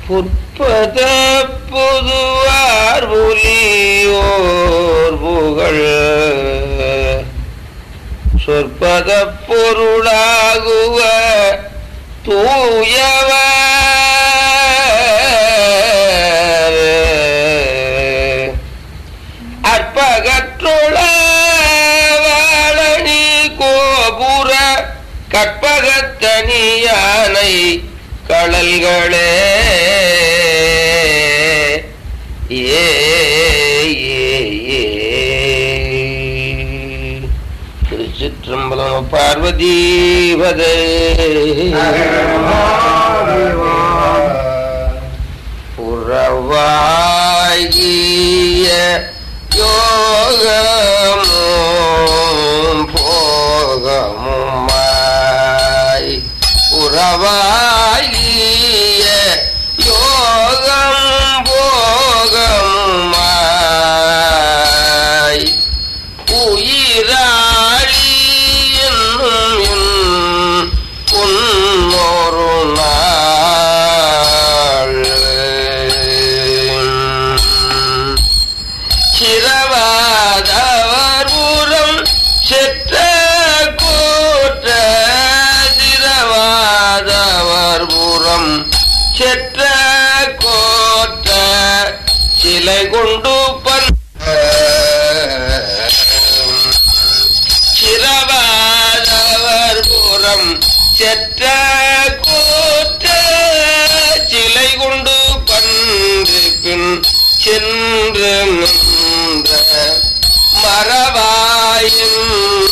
புற்பத புதுவார் புலியோர் புகழ் சொற்பத பொருளாகுவ தூயவர் அற்பகற்றுள வாழனி கோபுர கற்பகத்தனியானை கடல்களே ஏ ஏ, ஏ. திருச்சிற்றம்பலம் பார்வதீபதே புறவாகிய யோகமும் போகமுமாய் புறவாகிய யோகம் போகமுமாய் உயிராழி என்னும் என் உன்னொரு நாள் சிரவாதவர் ஊரம் செற்ற கூற்ற சிரவாதவர் ஊரம் செற்ற கோற்ற சிலை கொண்டு பன் சிரவாதவர் புறம் செற்ற கூற்ற சிலை கொண்டு பன்று பின் சென்று நின்ற மரவாயின்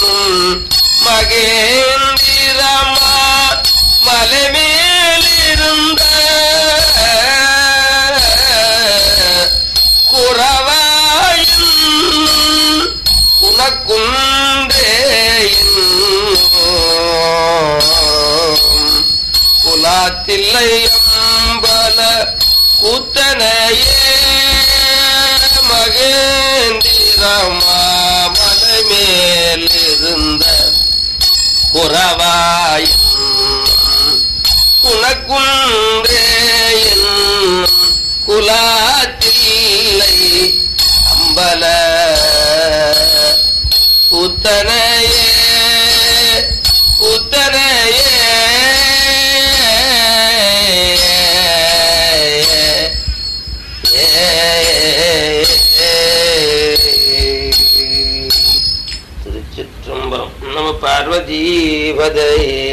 மகேந்திரமா மலைமேலிருந்த குறவாயின் உனக்குண்டே குலாத்தில்லை அம்பல கூத்தனையே மகேந்திரமா மலை மேலிருந்த குறவாயும் உனக்குண்டே குலாத்தில்லை அம்பல உத்தனையே உத்தனையே திருச்சிற்றம்பலம் நம பார்வதீபதையே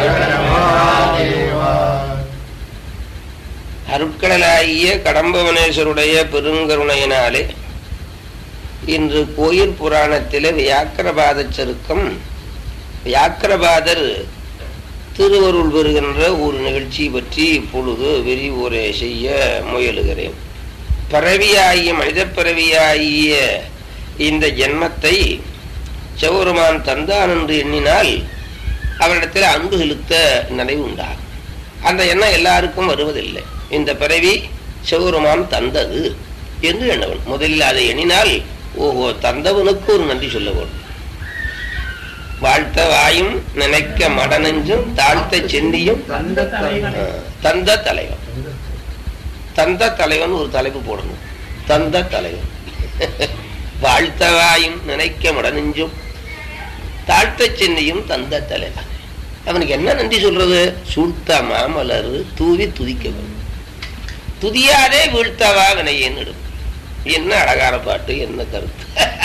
அருட்கடலாகிய கடம்பவனேஸ்வருடைய பெருங்கருணையினாலே இன்று கோயில் புராணத்திலே வியாக்கிரபாத சருக்கம் வியாக்கிரபாதர் திருவருள் பெறுகின்ற ஒரு நிகழ்ச்சி பற்றி இப்பொழுது விரிவுரை செய்ய முயலுகிறேன் பிறவியாகிய மனித பிறவியாகிய இந்த ஜென்மத்தை சிவபெருமான் தந்தான் என்று எண்ணினால் அவரிடத்தில் அன்பு செலுத்த நினைவு உண்டாகும் அந்த எண்ணம் எல்லாருக்கும் வருவதில்லை இந்த பிறவி சிவபெருமான் தந்தது என்று எண்ணவன் முதலில் அதை எண்ணினால் ஓஹோ தந்தவனுக்கு ஒரு நன்றி சொல்ல வேண்டும் வாழ்த்த வாயும் நினைக்க மடனெஞ்சும் தாழ்த்த சென்னியும் ஆஹ், தந்த தலைவன் தந்த தலைவன் ஒரு தலைப்பு போடணும் தந்த தலைவன் வாழ்த்த வாயும் நினைக்க மடனெஞ்சும் தாழ்த்த சென்னியும் தந்த தலைவன் அவனுக்கு என்ன நன்றி சொல்றது சூழ்த்த மாமலர் தூவி துதிக்க வேண்டும் துதியாதே வீழ்த்தவா வினையேன்னு என்ன அழகான பாட்டு என்ன கருத்து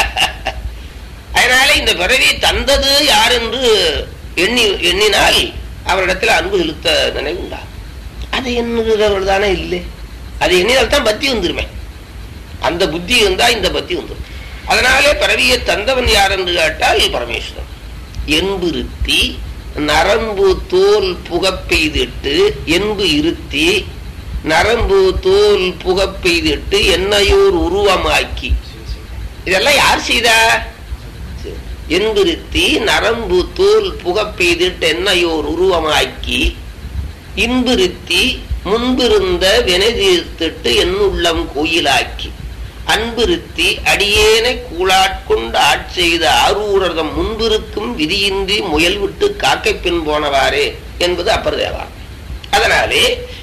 அதனால இந்த பிறவி தந்தது யார் என்று எண்ணி எண்ணினால் அவரிடத்தில் அன்பு செலுத்த நினைவு உண்டா அது எண்ணுகிறவர் தானே இல்லை அது எண்ணினால் தான் பத்தி வந்துருமே அந்த புத்தி இருந்தா இந்த பத்தி வந்துடும் அதனாலே பிறவியை தந்தவன் யார் என்று கேட்டால் பரமேஸ்வரன் என்பிருத்தி நரம்பு தோல் புகப்பெய்திட்டு என்பு இருத்தி நரம்பு தோல் புகப்பெய்திட்டு என்னையோர் உருவமாக்கி இதெல்லாம் யார் செய்தா என்பிருத்தி நரம்பு தோல் புகப்பெய்திட்டு என்னையோர் உருவமாக்கி இன்புறுத்தி முன்பிருந்த வினைதீர்த்திட்டு என் உள்ளம் கோயிலாக்கி அன்புறுத்தி அடியேனை கூழாட்கொண்டு ஆட்செய்த ஆரூரதம் முன்பிருக்கும் விதியின்றி முயல் விட்டு காக்கை பின் போனவாறே என்பது அப்பர் தேவாரம் அதனாலே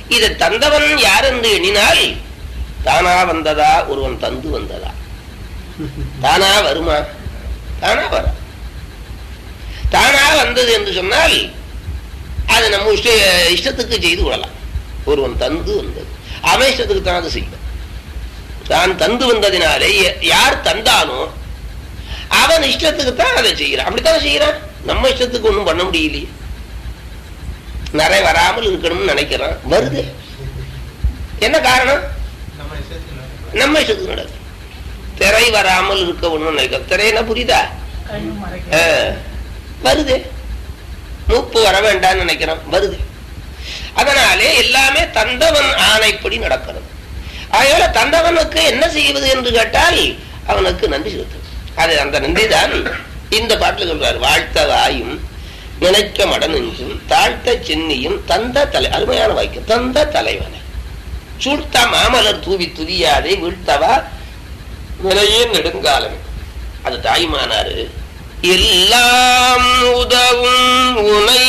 இதை தந்தவன் யார் என்று எண்ணினால் தானா வந்ததா ஒருவன் தந்து வந்ததா தானா வருமா தானா வர தானா வந்தது என்று சொன்னால் அது நம்ம இஷ்ட இஷ்டத்துக்கு செய்து கொள்ளலாம் ஒருவன் தந்து வந்தது அவன் இஷ்டத்துக்கு தான் அதை செய்யும் தான் தந்து வந்ததினாலே ய- யார் தந்தானோ அவன் இஷ்டத்துக்கு தான் அதை செய்யறான் அப்படித்தான் செய்யறான் நம்ம இஷ்டத்துக்கு ஒண்ணும் பண்ண முடியலையே நிறை வராமல் இருக்கணும்னு நினைக்கிறான் வருது என்ன காரணம் நம்ம இஷ்டத்துல நம்ம இஷ்டத்துக்கு நடக்குது திரை வராமல் இருக்க ஒண்ணும் நினைக்கிறோம் திரைன்னா புரியுதா கண்ணும் ஆ, மறைக்க வருது மூப்பு வர வேண்டாம்னு நினைக்கிறோம் வருது அதனாலே எல்லாமே தந்தவன் ஆணைப்படி நடக்கிறது அதனால தந்தவனுக்கு என்ன செய்வது என்று கேட்டால் அவனுக்கு நன்றி செலுத்து அது அந்த நன்றி தான் இந்த பாட்டில் சொல்றார் வாழ்த்த வாயும் நினைக்க மடனெஞ்சும் தாழ்த்த சென்னியும் தந்த தலை அருமையான வாக்கியம் தந்த தலைவனை சூழ்த்த மாமலர் தூவி துதியாதே வீழ்த்தவா விலையே நெடுங்காலம் அது தாய்மானாரு எல்லாம் உதவும் உனை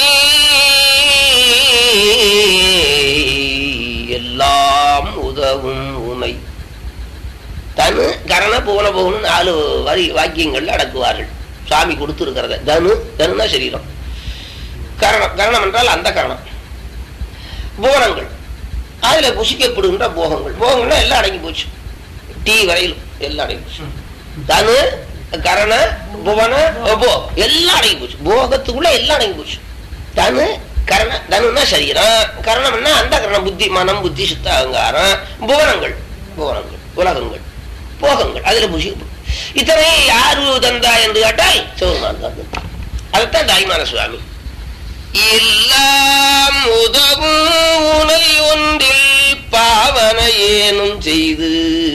எல்லாம் உதவும் உனை தனு கரண புவன புவனு நாலு வரி வாக்கியங்கள் அடக்குவார்கள் சாமி கொடுத்திருக்கிறத தனு தனுனா சரீரம் கரணம் கரணம் என்றால் அந்த கரணம் புவனங்கள் அதுல புசிக்கப்படுகின்ற போகங்கள் போகங்கள்னா எல்லாம் அடங்கி போச்சு டீ வரையிலும் எல்லாம் அடங்கி போச்சு தனு கரண புவன போ எல்லாம் அடங்கி போச்சு போகத்துக்குள்ள எல்லாம் அடங்கி போச்சு தனு கரண தனுன்னா சரீரம் கரணம்னா அந்த கரணம் புத்தி மனம் புத்தி சித்த அகங்காரம் புவனங்கள் புவனங்கள் உலகங்கள் போகங்கள் அதுல புசிக்கப்படும் இத்தனை யாரு தந்தா என்று கேட்டால் சிவருமான் தான் தந்தா. அதைத்தான் தாய்மான சுவாமி எல்லாம் உதவும் உனை ஒன்றில் பாவனையேனும் செய்து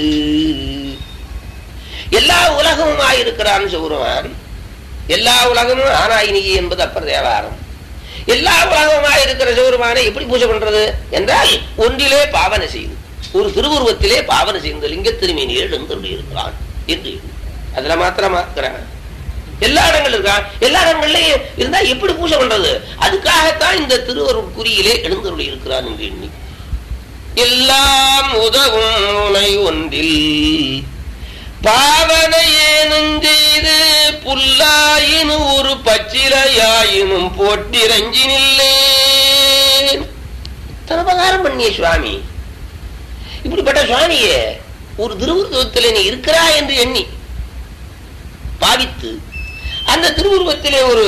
எல்லா உலகமுமாய் இருக்கிறான் சொல்லுவான் எல்லா உலகமும் ஆனாயினி என்பது அப்பர் தேவாரம் எல்லா உலகமுமாய் இருக்கிற சிவருமானை எப்படி பூஜை பண்றது என்றால் ஒன்றிலே பாவனை செய்து ஒரு திருவுருவத்திலே பாவனை செய்து லிங்க திருமேனியில் எழுந்தருளி இருக்கிறான் என்று எண்ணு. அதுல மாத்திரமா இருக்கிறான் எல்லா இடங்களும் இருக்கான் எல்லா இடங்கள்லயும் இருந்தா எப்படி பூஜை பண்றது அதுக்காகத்தான் இந்த திருவருட் குறியிலே எழுந்தருளி இருக்கிறான் என்று எண்ணி எல்லாம் உதவும் உனை ஒன்றில் பாவனையேனும் செய்து புல்லாயினு ஒரு பச்சிலையாயினும் போட்டிரஞ்சி நில்லேன் தனபகாரம் பண்ணிய சுவாமி இப்படிப்பட்ட சுவாமியே ஒரு திருவுருவத்திலே நீ இருக்கிறா என்று எண்ணி பாவித்து அந்த திருவுருவத்திலே ஒரு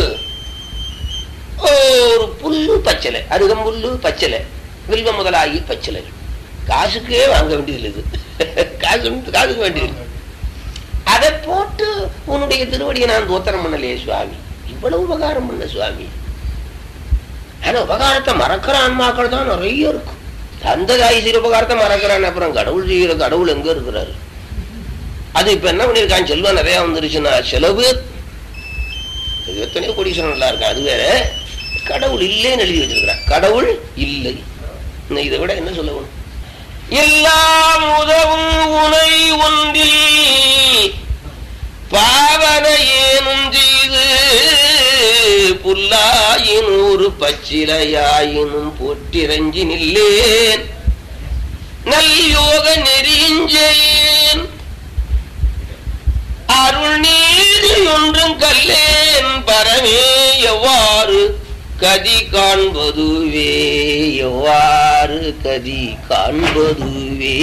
ஒரு புல்லு பச்சலை அருகம்புல்லு பச்சலை வில்வ முதலாகி பச்சலை காசுக்கே வாங்க வேண்டியது இது காசு காசுக்கு வேண்டியது அதை போட்டு உன்னுடைய திருவடியை நான் தோத்திரம் பண்ணலையே சுவாமி இவ்வளவு உபகாரம் பண்ண சுவாமி ஆனா உபகாரத்தை மறக்கிற ஆன்மாக்கள் தான் நிறைய இருக்கும் அந்த தாய் செய்கிற உபகாரத்தை மறக்கிறான் அப்புறம் கடவுள் செய்கிற கடவுள் எங்க இருக்கிறாரு அது இப்ப என்ன பண்ணிருக்கான் செல்வம் நிறைய வந்துருச்சுன்னா செலவு இது எத்தனையோ கோடீஸ்வரன் நல்லா இருக்கா அது வேற கடவுள் இல்லைன்னு எழுதி வச்சிருக்கிறான் கடவுள் இல்லை இன்னும் இதை விட என்ன சொல்லணும் எல்லாம் உதவும் உனை ஒன்றில் பாவனையேனும் செய்து புல்லாயினூறு பச்சிலையாயினும் போற்றிரஞ்சி நில்லேன் நல்யோக நெறிஞ்சேன் அருள் நீதி ஒன்றும் கல்லேன் பரமே எவ்வாறு கதி காண்பதுவே எவ்வாறு கதி காண்பதுவே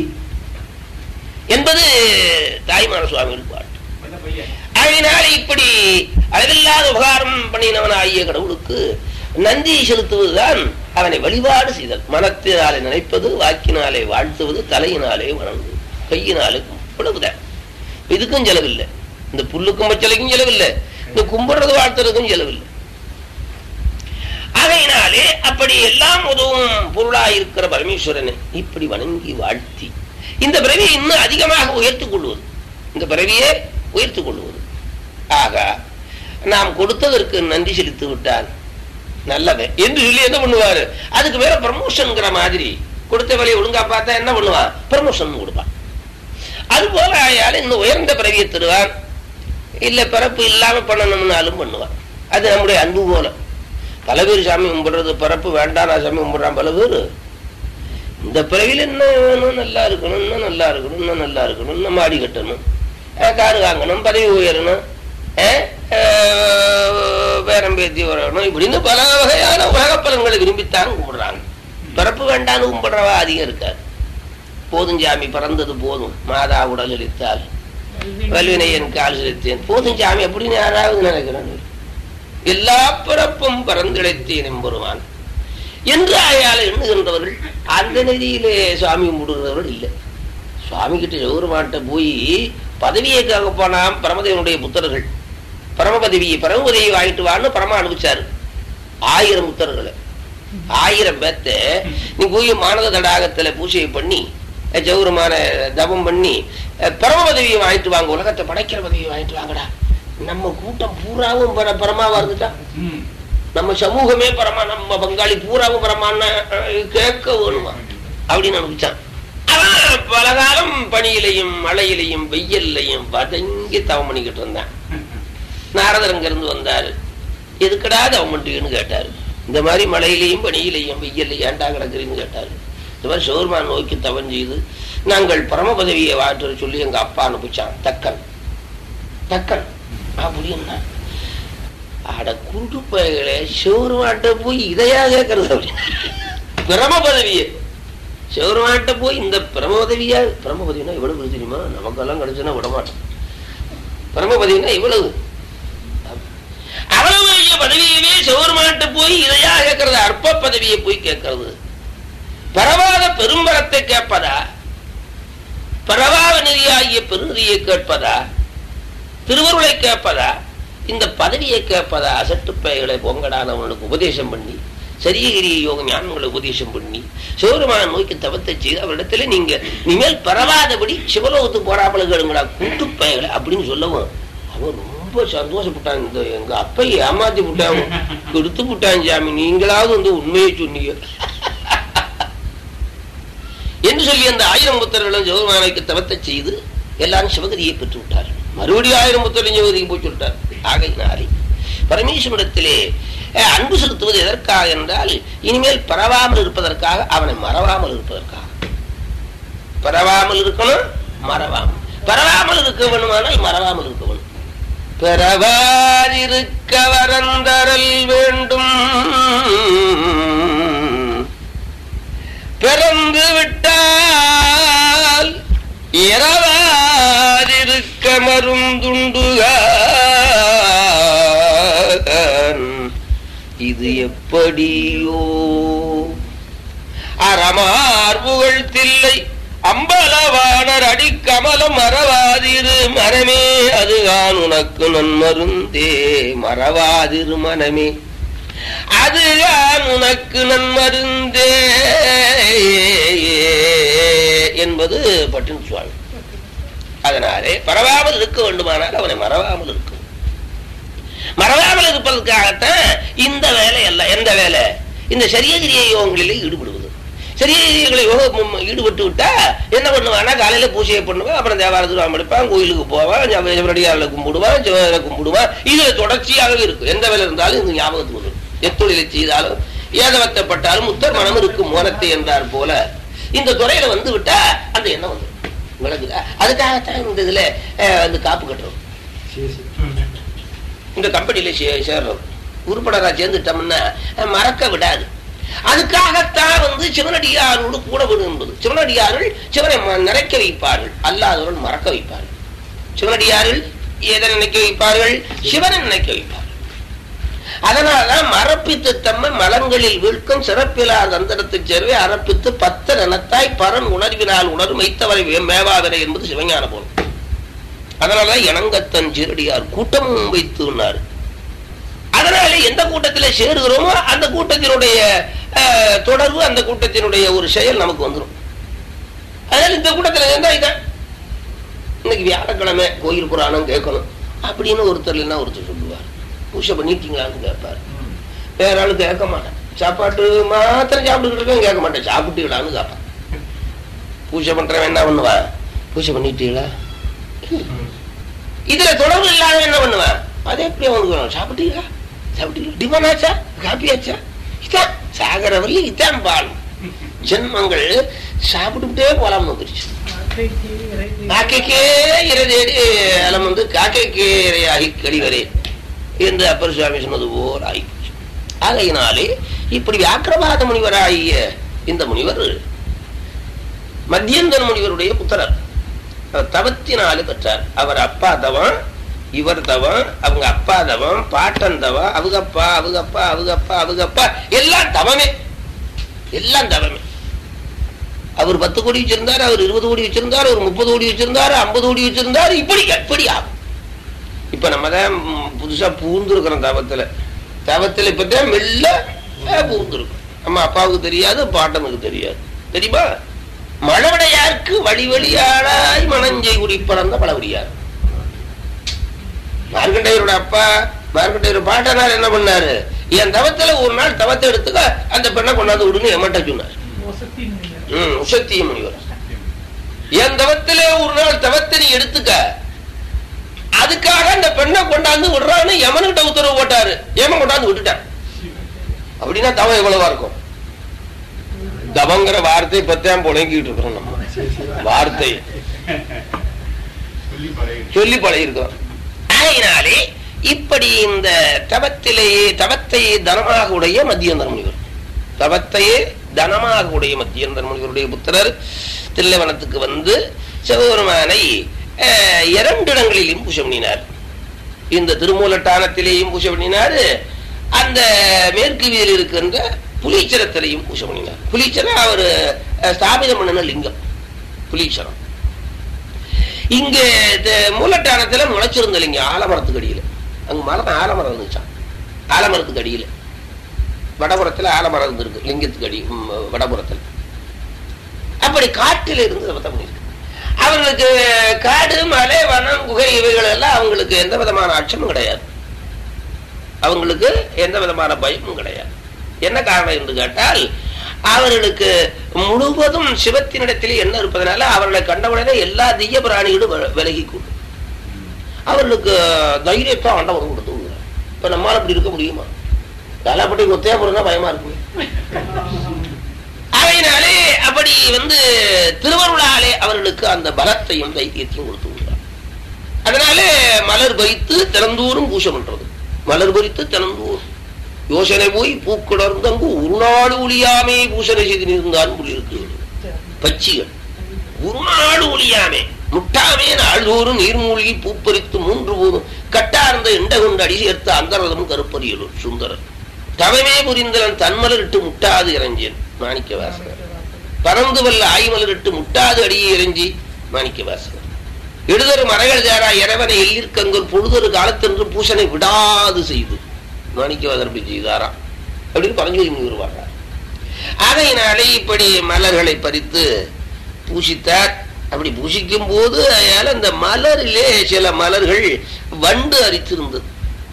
என்பது தாய்மான சுவாமிகள் பாட்டு என்ன பையன் அதனால இப்படி அளவில்லாத உபகாரம் பண்ணினவன் ஆகிய கடவுளுக்கு நன்றி செலுத்துவதுதான் அவனை வழிபாடு செய்தல் மனத்தினாலே நினைப்பது வாக்கினாலே வாழ்த்துவது தலையினாலே வணங்குவது கையினாலே இவ்வளவுதான் இதுக்கும் செலவில்லை இந்த புல்லுக்கும் பச்சலைக்கும் செலவில்லை இந்த கும்பிடுறது வாழ்த்துறதுக்கும் செலவில்லை ஆகையினாலே அப்படி எல்லாம் உதவும் பொருளாயிருக்கிற பரமேஸ்வரனை இப்படி வணங்கி வாழ்த்தி இந்த பிறவியை இன்னும் அதிகமாக உயர்த்திக் கொள்வது இந்த பிறவியை உயர்த்திக் கொள்வது ஆக நாம் கொடுத்ததற்கு நன்றி செலுத்தி விட்டால் நல்லவன் என்று சொல்லி என்ன பண்ணுவாரு அதுக்கு மேல ப்ரமோஷன்ங்கிற மாதிரி கொடுத்த வேலையை ஒழுங்கா பார்த்தா என்ன பண்ணுவான் ப்ரமோஷன் கொடுப்பான் அது போல ஆயாலும் இன்னும் உயர்ந்த பிறவியை தருவான் இல்ல பிறப்பு இல்லாம பண்ணணும்னாலும் பண்ணுவான் அது நம்முடைய அன்பு போல பல பேர் சாமி கும்பிடுறது பிறப்பு வேண்டாம் நான் சாமி கும்பிடுறான் பல பேர் இந்த பிறவில என்ன வேணும் நல்லா இருக்கணும் இன்னும் நல்லா இருக்கணும் இன்னும் நல்லா இருக்கணும் இன்னும் மாடி கட்டணும் அஹ் காரு வாங்கணும் பதவி உயரணும் அஹ் அஹ் பேரம் பேத்தி வரணும் இப்படின்னு பல வகையான உலகப்பலன்களை விரும்பித்தான் கும்பிடுறாங்க பிறப்பு வேண்டான்னு கும்பிடுறவா அதிகம் இருக்காது போதும் சாமி பிறந்தது போதும் மாதா உடல் அளித்தால் வல்வினையன் கால் செலுத்தேன் போதும் சாமி அப்படின்னு யாராவது நினைக்கிறான் எல்லா பிறப்பும் பறந்திழைத்தேன் எம்பெருமான் என்று ஆயால எண்ணுகின்றவர்கள் அந்த நெறியிலே சுவாமி கும்பிடுகிறவர்கள் இல்லை சுவாமி கிட்ட சிவருமான்ட்ட போய் பதவியை கேட்க போனாம் பரமதேவனுடைய புத்தர்கள் பரம பதவியை பரம பதவியை வாங்கிட்டு வான்னு பரமா அனுப்பிச்சாரு ஆயிரம் புத்தர்களை ஆயிரம் பேத்த நீ போய் மானத தடாகத்துல பூஜையை பண்ணி அஹ் ஜௌரமான தபம் பண்ணி அஹ் பரம பதவியை வாங்கிட்டு வாங்க உலகத்தை படைக்கிற பதவியை வாங்கிட்டு வாங்கடா நம்ம கூட்டம் பூராவும் பர பரமாவா இருந்துட்டா நம்ம சமூகமே பரமா நம்ம பங்காளி பூராவும் பரமான்னு அஹ், கேட்க வேணுமா அப்படின்னு அனுப்பிச்சான் அவன் பலகாலம் பனியிலையும் மழையிலையும் வெயில்லையும் பதங்கி தவம் பண்ணிக்கிட்டு இருந்தான் நாரதர் அங்கிருந்து வந்தாரு எதுக்கடா தவம் பண்றீங்கன்னு கேட்டாரு இந்த மாதிரி மழையிலையும் பனியிலையும் வெயில்லையும் ஏன்டா கிடக்குறீன்னு கேட்டாரு இந்த மாதிரி சோர்மான் நோக்கி தவம் செய்து நாங்கள் பரம பதவியை வாட்டுற சொல்லி எங்க அப்பா அனுப்பிச்சான் தக்கன் தக்கன் அப்படின்னா அட குண்டு பயங்களே சிவருமாட்ட போய் இதையா கேட்கறது அப்படின்னு பிரம பதவியே சிவருமாட்ட போய் இந்த பிரம பதவியா பிரம பதவினா எவ்வளவு பெரிய தெரியுமா நமக்கெல்லாம் கிடைச்சுன்னா விட மாட்டோம் பிரம பதவினா இவ்வளவு அவ்வளவு பெரிய பதவியவே சிவருமாட்ட போய் இதையா கேட்கறது அற்ப பதவியை போய் கேட்கறது பரவாத பெரும்பரத்தை கேட்பதா பரவாத நெறியாகிய பெருநெறியை கேட்பதா திருவருளை கேட்பதா இந்த பதவியை கேட்பதா அசட்டுப்பைகளை பொங்கடானவனுக்கு உபதேசம் பண்ணி சரியகிரிய யோக ஞானங்களை உபதேசம் பண்ணி சிவருமான நோக்கி தவத்தை செய்து அவரிடத்துல நீங்க இனிமேல் பரவாதபடி சிவலோகத்துக்கு போறாப்பல கேளுங்களா கூட்டுப்பைகளை அப்படின்னு சொல்லவும் அவன் ரொம்ப சந்தோஷப்பட்டான் இந்த எங்க அப்பை ஏமாத்தி விட்டான் கெடுத்து விட்டான் சாமி நீங்களாவது வந்து உண்மையை சொன்னீங்க என்று சொல்லி அந்த ஆயிரம் புத்தர்களும் சிவபெருமானுக்கு தவத்தை செய்து எல்லாரும் சிவகதியை பெற்று விட்டார்கள் மறுபடியும் ஆயிரம் புத்தரையும் சிவகதிக்கு போய் சொல்லிட்டார் ஆகையினாலே பரமேஸ்வரத்திலே அஹ், அன்பு செலுத்துவது எதற்காக என்றால் இனிமேல் பரவாமல் இருப்பதற்காக அவனை மறவாமல் இருப்பதற்காக பரவாமல் இருக்கணும் மறவாமல் பரவாமல் இருக்க வேணுமானால் மறவாமல் இருக்க வேணும் பெறவாதிருக்க வரந்தரல் வேண்டும் பிறந்து விட்டால் இரவாதிருக்க மருந்துண்டுக இது எப்படியோ அறமார் புகழ் தில்லை அம்பலவாணர் அடிக்கமலம் மறவாதிரு மனமே அதுதான் உனக்கு நன்மருந்தே மறவாதிரு மனமே அதுதான் உனக்கு நன்மருந்தே என்பது பட்டின் சுவாமி அதனாலே பரவாமல் இருக்க வேண்டுமானால் அவனை மறவாமல் இருக்கும் மறவாமல் இருப்பதற்காகத்தான் இந்த வேலை அல்ல எந்த வேலை இந்த சரியகிரிய யோகங்களிலே ஈடுபடுவது சரியகிரிகளை யோகம் ஈடுபட்டு விட்டா என்ன பண்ணுவான்னா காலையில பூஜையை பண்ணுவான் அப்புறம் தேவாரத்துக்கு படிப்பான் கோயிலுக்கு போவான் ஜவரடியாரில் கும்பிடுவான் ஜோதில கும்பிடுவான் இதுல தொடர்ச்சியாகவே இருக்கும் எந்த வேலை இருந்தாலும் இந்த ஞாபகத்துக்கு வரும் எத்தொழிலை செய்தாலும் ஏதவத்தப்பட்டாலும் முத்தர் மனம் இருக்கும் மோனத்தை என்றார் போல இந்த துறையில வந்து விட்டா அந்த எண்ணம் வந்துடும் விளக்குதா அதுக்காகத்தான் இந்த இதுல அஹ், வந்து காப்பு கட்டுறோம் இந்த கம்பெனியில சே- சேர்றோம் உறுப்பினரா சேர்ந்துட்டோம்னா அஹ், மறக்க விடாது அதுக்காகத்தான் வந்து சிவனடியாரோடு கூட விடுகின்றது சிவனடியார்கள் சிவனை ம- நிறைக்க வைப்பார்கள் அல்லாதவர்கள் மறக்க வைப்பார்கள் சிவனடியார்கள் எதை நினைக்க வைப்பார்கள் சிவனை நினைக்க வைப்பார்கள் அதனாலதான் மரப்பித்து தம்மை மலங்களில் வீழ்க்கும் சிறப்பிலார் தந்திரத்தைச் சேர்வே அரப்பித்து பத்த நனத்தாய் பரன் உணர்வினால் உணரும் வைத்தவரை வே- மேவாதரை என்பது சிவஞான போல் அதனாலதான் இணங்கத்தன் சீரடியார் கூட்டமும் வைத்துனார் அதனால எந்த கூட்டத்திலே சேருகிறோமோ அந்த கூட்டத்தினுடைய அஹ், தொடர்பு அந்த கூட்டத்தினுடைய ஒரு செயல் நமக்கு வந்துடும் அதனால இந்த கூட்டத்தில் இருந்தா இதான் இன்னைக்கு வியாழக்கிழமை கோயில் புராணம் கேட்கணும் அப்படின்னு ஒருத்தர் இல்லைன்னா ஒருத்தர் சொல்லுவார் பூஜை பண்ணிட்டீங்களான்னு கேட்பார் வேற ஆளு கேட்க மாட்டேன் சாப்பாட்டு மாத்திரம் சாப்பிட்டுக்கிட்டு இருக்கேன் கேட்க மாட்டேன் சாப்பிட்டீங்களான்னு கேட்பான் பூஜை பண்றவன் என்ன பண்ணுவான் பூஜை பண்ணிட்டீங்களா இதுல தொடர்பு இல்லாத என்ன பண்ணுவேன் அது எப்படி அவனுக்கு வேணும்? சாப்பிட்டீங்களா சாப்பிட்டீங்களா டிஃபன் ஆச்சா காப்பி ஆச்சா இதான் சாகர வரலையும் இதான் பால் ஜென்மங்கள் சாப்பிட்டுக்கிட்டே போலாம் வந்துருச்சு காக்கைக்கு இறை காக்கைக்கே இறை தேடி அலம் வந்து காக்கைக்கே இரையாகி கடிவரே என்று அப்பர் சுவாமி சொன்னது போல் ஆகிப்போச்சு ஆகையினாலே இப்படி வியாக்கிரபாத முனிவராகிய இந்த முனிவர் மத்தியந்தன் முனிவருடைய புத்திரர் அவர் தவத்தினாலே பெற்றார் அவர் அப்பா தவம் இவர் தவம் அவங்க அப்பா தவம் பாட்டன் தவம் அவங்கப்பா அவங்கப்பா அவங்கப்பா அவங்கப்பா எல்லாம் தவமே எல்லாம் தவமே அவர் பத்து கோடி வச்சிருந்தார் அவர் இருபது கோடி வச்சிருந்தார் அவர் முப்பது கோடி வச்சிருந்தார் ஐம்பது கோடி வச்சிருந்தார் இப்படி எப்படி ஆகும் இப்ப நம்ம தான் ம், புதுசா பூந்துருக்கிறோம் தவத்துல தவத்துல இப்பதான் மெல்ல அஹ், பூந்துருக்கோம் நம்ம அப்பாவுக்கு தெரியாது பாட்டனுக்கு தெரியாது தெரியுமா மழவடையாருக்கு வழி வழியாளாய் மணஞ்சை குடி பிறந்த பழவடியார் மார்க்கண்டையரோட அப்பா மார்க்கண்டையர் பாட்டனார் என்ன பண்ணாரு என் தவத்துல ஒரு நாள் தவத்தை எடுத்துக்க அந்த பெண்ணை கொண்டாந்து விடுன்னு எமட்ட சொன்னார் வசதி முனிவர். ம், உசத்திய முனிவர் என் தவத்திலே ஒரு நாள் தவத்தை நீ எடுத்துக்க அதுக்காக அந்த பெண்ணை கொண்டாந்து விடுறான்னு யமன்கிட்ட உத்தரவு போட்டாரு யமன் கொண்டாந்து விட்டுட்டான் அப்படின்னா தவம் எவ்வளவா இருக்கும் தவங்கிற வார்த்தை பத்தாம் புழங்கிட்டு இருக்கிறோம் நம்ம வார்த்தை சொல்லி பழகி சொல்லி பழகிருக்கிறோம் ஆகையினாலே இப்படி இந்த தவத்திலேயே தவத்தை தனமாக உடைய மத்தியந்தர் முனிவர் தவத்தையே தனமாக உடைய மத்தியந்தர் முனிவருடைய புத்திரர் தில்லைவனத்துக்கு வந்து சிவபெருமானை அஹ், இரண்டு இடங்களிலும் பூஜை பண்ணினார் இந்த திருமூலட்டானத்திலேயும் பூஜை பண்ணினார் அந்த மேற்கு வீதியில் இருக்கின்ற புலீச்சரத்திலையும் பூஜை பண்ணினார் புலீச்சரம் அவர் அஹ், ஸ்தாபிதம் பண்ணின லிங்கம் புலீச்சரம் இங்க த- மூலட்டானத்துல முளைச்சிருந்தலைங்க ஆலமரத்துக்கு அடியில அங்க மரம் ஆலமரம் இருந்துச்சான் ஆலமரத்துக்கு அடியில வடபுறத்துல ஆலமரம் இருந்திருக்கு லிங்கத்துக்கு அடி ம், வடபுறத்துல அப்படி காட்டில் இருந்து தவத்தை பண்ணியிருக்கு அவர்களுக்கு காடு மலை வனம் குகை இவைகள் எல்லாம் அவங்களுக்கு எந்த விதமான அச்சமும் கிடையாது அவங்களுக்கு எந்த விதமான பயமும் கிடையாது என்ன காரணம் என்று கேட்டால் அவர்களுக்கு முழுவதும் சிவத்தினிடத்திலே என்ன இருப்பதனால அவர்களை கண்டவுடனே எல்லா தீய பிராணிகளும் வில- விலகி கொள்ளும் அவர்களுக்கு தைரியத்தை ஆண்டவர் கொடுத்து விடுறார். இப்ப நம்மால அப்படி இருக்க முடியுமா வேலைப்பட்டி ஒத்தையா போறதுனா பயமா இருக்குமே அவையினாலே அப்படி வந்து திருவருளாலே அவர்களுக்கு அந்த பலத்தையும் தைரியத்தையும் கொடுத்து விடுறார் அதனாலே மலர் பறித்து திறந்தூரும் பூசை பண்றது மலர் பறித்து திறந்தூர் யோசனை போய் பூக்குடர்ந்தங்கு ஒரு நாடு ஒளியாமே பூசனை செய்து நின்றான் இருக்கு பச்சிகள் ஒரு நாடு ஒளியாமே முட்டாமே நாள்தோறும் நீர்மூழ்கி பூப்பறித்து மூன்று போதும் கட்டார்ந்த எண்ட கொண்டு அடி சேர்த்த அந்தரதம் கருப்பறியலூர் சுந்தரர் தவமே புரிந்தலன் தன்மலரிட்டு முட்டாது இறஞ்சேன் மாணிக்க வாசகர் பறந்து வல்ல ஆய்மலரிட்டு முட்டாது அடியே இறஞ்சி மாணிக்க வாசகர் எழுதரு மறைகள் தேரா இறைவனை எல்லிற்கங்கொரு பொழுதொரு காலத்தென்று பூசனை விடாது செய்து மாணிக்கவாதர் அப்படி செய்தாராம் அப்படின்னு பரஞ்சோதி முனிவர் வர்றார் அதையினாலே இப்படி மலர்களை பறித்து பூசித்தார் அப்படி பூசிக்கும் போது அயால அந்த மலரிலே சில மலர்கள் வண்டு அரித்திருந்தது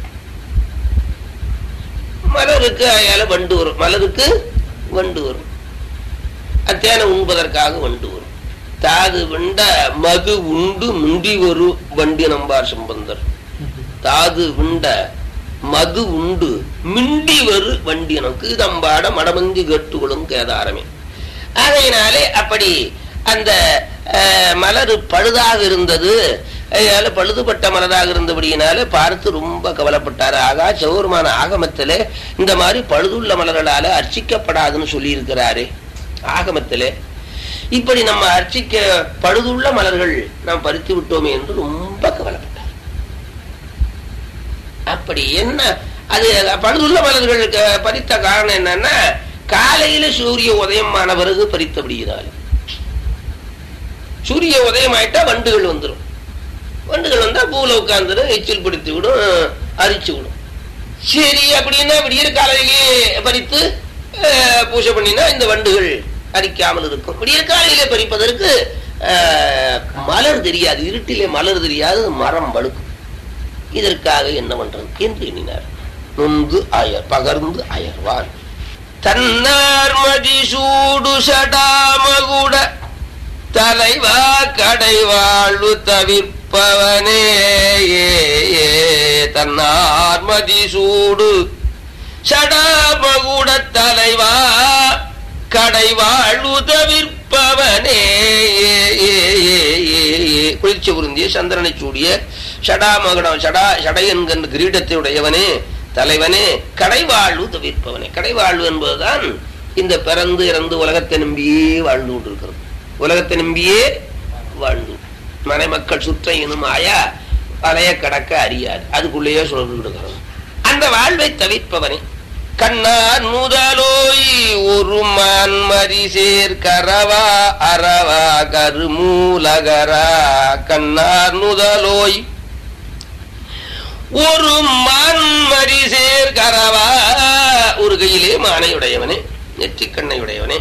மலருக்கு அயால வண்டு வரும் மலருக்கு வண்டு வரும் அத்தேனை உண்பதற்காக வண்டு வரும் தாது விண்ட மது உண்டு முண்டி ஒரு வண்டி நம்பார் சம்பந்தர் தாது விண்ட மது உண்டு மிண்டி வரு வண்டினம் கீதம்பாட மடமந்தி கேட்டுகளும் கேதாரமே ஆகையினாலே அப்படி அந்த அஹ், மலர் பழுதாக இருந்தது அதனால பழுதுபட்ட மலராக இருந்தபடியினால பார்த்து ரொம்ப கவலைப்பட்டார் ஆகா சௌர்மான ஆகமத்திலே இந்த மாதிரி பழுதுள்ள மலர்களால அர்ச்சிக்கப்படாதுன்னு சொல்லி இருக்கிறாரே ஆகமத்திலே இப்படி நம்ம அர்ச்சிக்க பழுதுள்ள மலர்கள் நாம் பறித்து விட்டோமே என்று ரொம்ப கவலைப்பட்டார் அப்படி என்ன அது பழுதுள்ள மலர்களுக்கு பறித்த காரணம் என்னன்னா காலையில சூரிய உதயம் ஆன பிறகு பறித்தபடியினால சூரிய உதயம் ஆயிட்டா வண்டுகள் வந்துடும் வண்டுகள் வந்தா பூல உட்கார்ந்துடும் எச்சில் பிடித்து விடும் அரிச்சு விடும் சரி அப்படின்னா விடியற் காலையிலேயே பறித்து அஹ், பூஜை பண்ணினா இந்த வண்டுகள் அரிக்காமல் இருக்கும் விடியற் காலையிலே பறிப்பதற்கு அஹ், மலர் தெரியாது இருட்டிலே மலர் தெரியாது மரம் வழுக்கும் இதற்காக என்ன பண்றது என்று எண்ணினார் நொந்து அயர் பகர்ந்து அயர்வான் தன்னார் மதிசூடு சடாமகுட தலைவா கடை வாழ்வு தவிர்ப்பவனே தன்னார் மதிசூடு சடாமகுட தலைவா கடைவாழ்வு தவிர்ப்பவனே குளிர்ச்சி பொருந்திய சந்திரனை சூடிய ஷடாமகடம் ஷடா ஷடை என்கின்ற கிரீடத்தை உடையவனே தலைவனே கடைவாழ்வு தவிர்ப்பவனே கடைவாழ்வு என்பதுதான் இந்த பிறந்து இறந்து உலகத்தை நம்பியே வாழ்ந்து கொண்டிருக்கிறது உலகத்தை நம்பியே வாழ்ந்து மனைமக்கள் சுற்ற எனும் ஆயா வலைய கடக்க அறியாது அதுக்குள்ளேயே சுழன்று விடுகிறது அந்த வாழ்வை தவிர்ப்பவனே கண்ணார் முதலோய் ஒரு மான் மரிசேர் கரவா அரவா கருமூலகரா கண்ணார் முதலோய் ஒரு மான் மரிசேர் கரவா ஒரு கையிலே மானையுடையவனே நெற்றிக்கண்ணையுடையவனே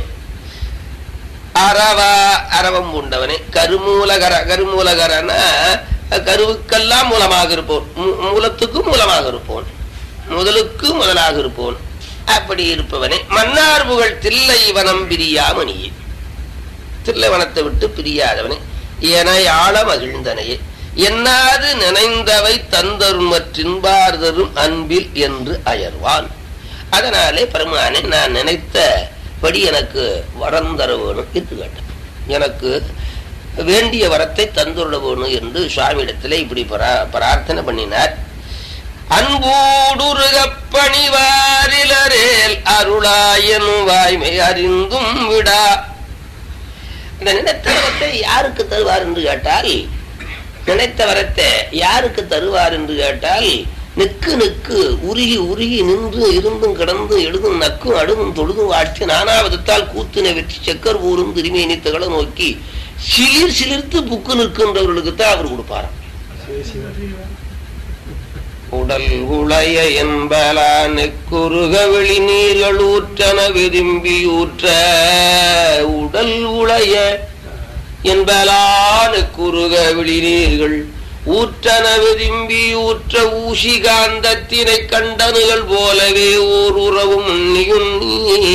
அரவா அரவம் உண்டவனே கருமூலகர கருமூலகரனா கருவுக்கெல்லாம் மூலமாக இருப்போன் மூ- மூலத்துக்கு மூலமாக இருப்போன் முதலுக்கு முதலாக இருப்போன் அப்படி இருப்பவனே மன்னார் புகழ் தில்லை வனம் பிரியாமணியே தில்லைவனத்தை விட்டு பிரியாதவனே என ஆள மகிழ்ந்தனையே என்னாது நினைந்தவை தந்தரும் மற்றின்பார்தரும் அன்பில் என்று அயர்வான் அதனாலே பெருமானே நான் நினைத்தபடி எனக்கு வரம் தர வேணும் என்று கேட்டேன் எனக்கு வேண்டிய வரத்தை தந்துள்ள வேணும் என்று சுவாமியிடத்திலே இப்படி பிரா- பிரார்த்தனை பண்ணினார் அன்பூடுருகப் பணிவாரிலரேல் அருளாயனு வாய்மை அறிந்தும் விடா இந்த நினைத்த வரத்தை யாருக்கு தருவார் என்று கேட்டால் நினைத்த வரத்தை யாருக்கு தருவார் என்று கேட்டால் நிக்கு நிக்கு உருகி உருகி நின்று இருந்தும் கிடந்து எழுதும் நக்கும் அடுதும் தொழுதும் வாழ்த்தி நானாவதத்தால் கூத்தினை வெற்றி செக்கர் ஊரும் திரும்பி இனித்தகளை நோக்கி சிலிர் சிலிர்த்து புக்கு நிற்கின்றவர்களுக்கு தான் அவர் கொடுப்பாராம் உடல் உளைய என்பலான குறுக வெளி நீர்கள் ஊற்றன விரும்பி ஊற்ற உடல் உளைய என்பலான குறுக வெளி நீர்கள் ஊற்றன விரும்பி ஊற்ற ஊசி காந்தத்தினை கண்டனுகள் போலவே ஓர் உறவும் உன்னியுன்னி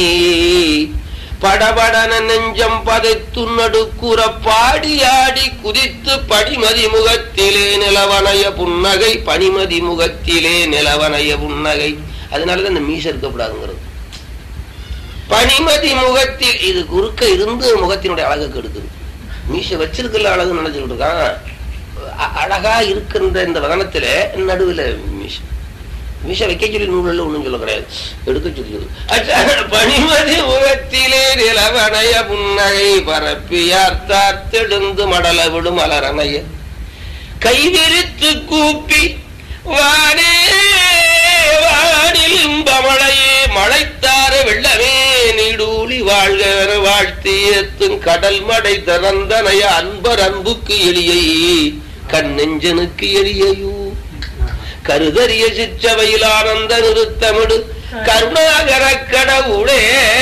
படபடன நெஞ்சம் பதைத்து நடுக்குற பாடி ஆடி குதித்து படிமதி முகத்திலே நிலவனைய புன்னகை பனிமதி முகத்திலே நிலவனைய புன்னகை அதனாலதான் இந்த மீச இருக்கக்கூடாதுங்கிறது பனிமதி முகத்தில் இது குறுக்க இருந்து முகத்தினுடைய அழகை கெடுக்குது மீச வச்சிருக்கல அழகு நினைச்சுக்கிட்டு இருக்கான் அ- அழகா இருக்கின்ற இந்த வதனத்துல நடுவுல மீச மீச வைக்க சொல்லி நூலில் ஒண்ணும் சொல்ல கிடையாது எடுக்க சொல்லியது அச்சா, பனிமதி முகத்திலே நிலவனைய புன்னகை பரப்பியார்த்தார் தெழுந்து மடல விடும் அலரணைய கைவிரித்து கூப்பி வானே வானில் இன்பமழையே மழைத்தார வெள்ளமே நீடூழி வாழ்க வாழ்த்தியத்தும் கடல் மடை திறந்தனைய அன்பர் அன்புக்கு எளியை கண்ணெஞ்சனுக்கு எளியையூ கருதறிய சிற்றவையில் ஆனந்த நிறுத்தமிடு கருணாகர கடவுளே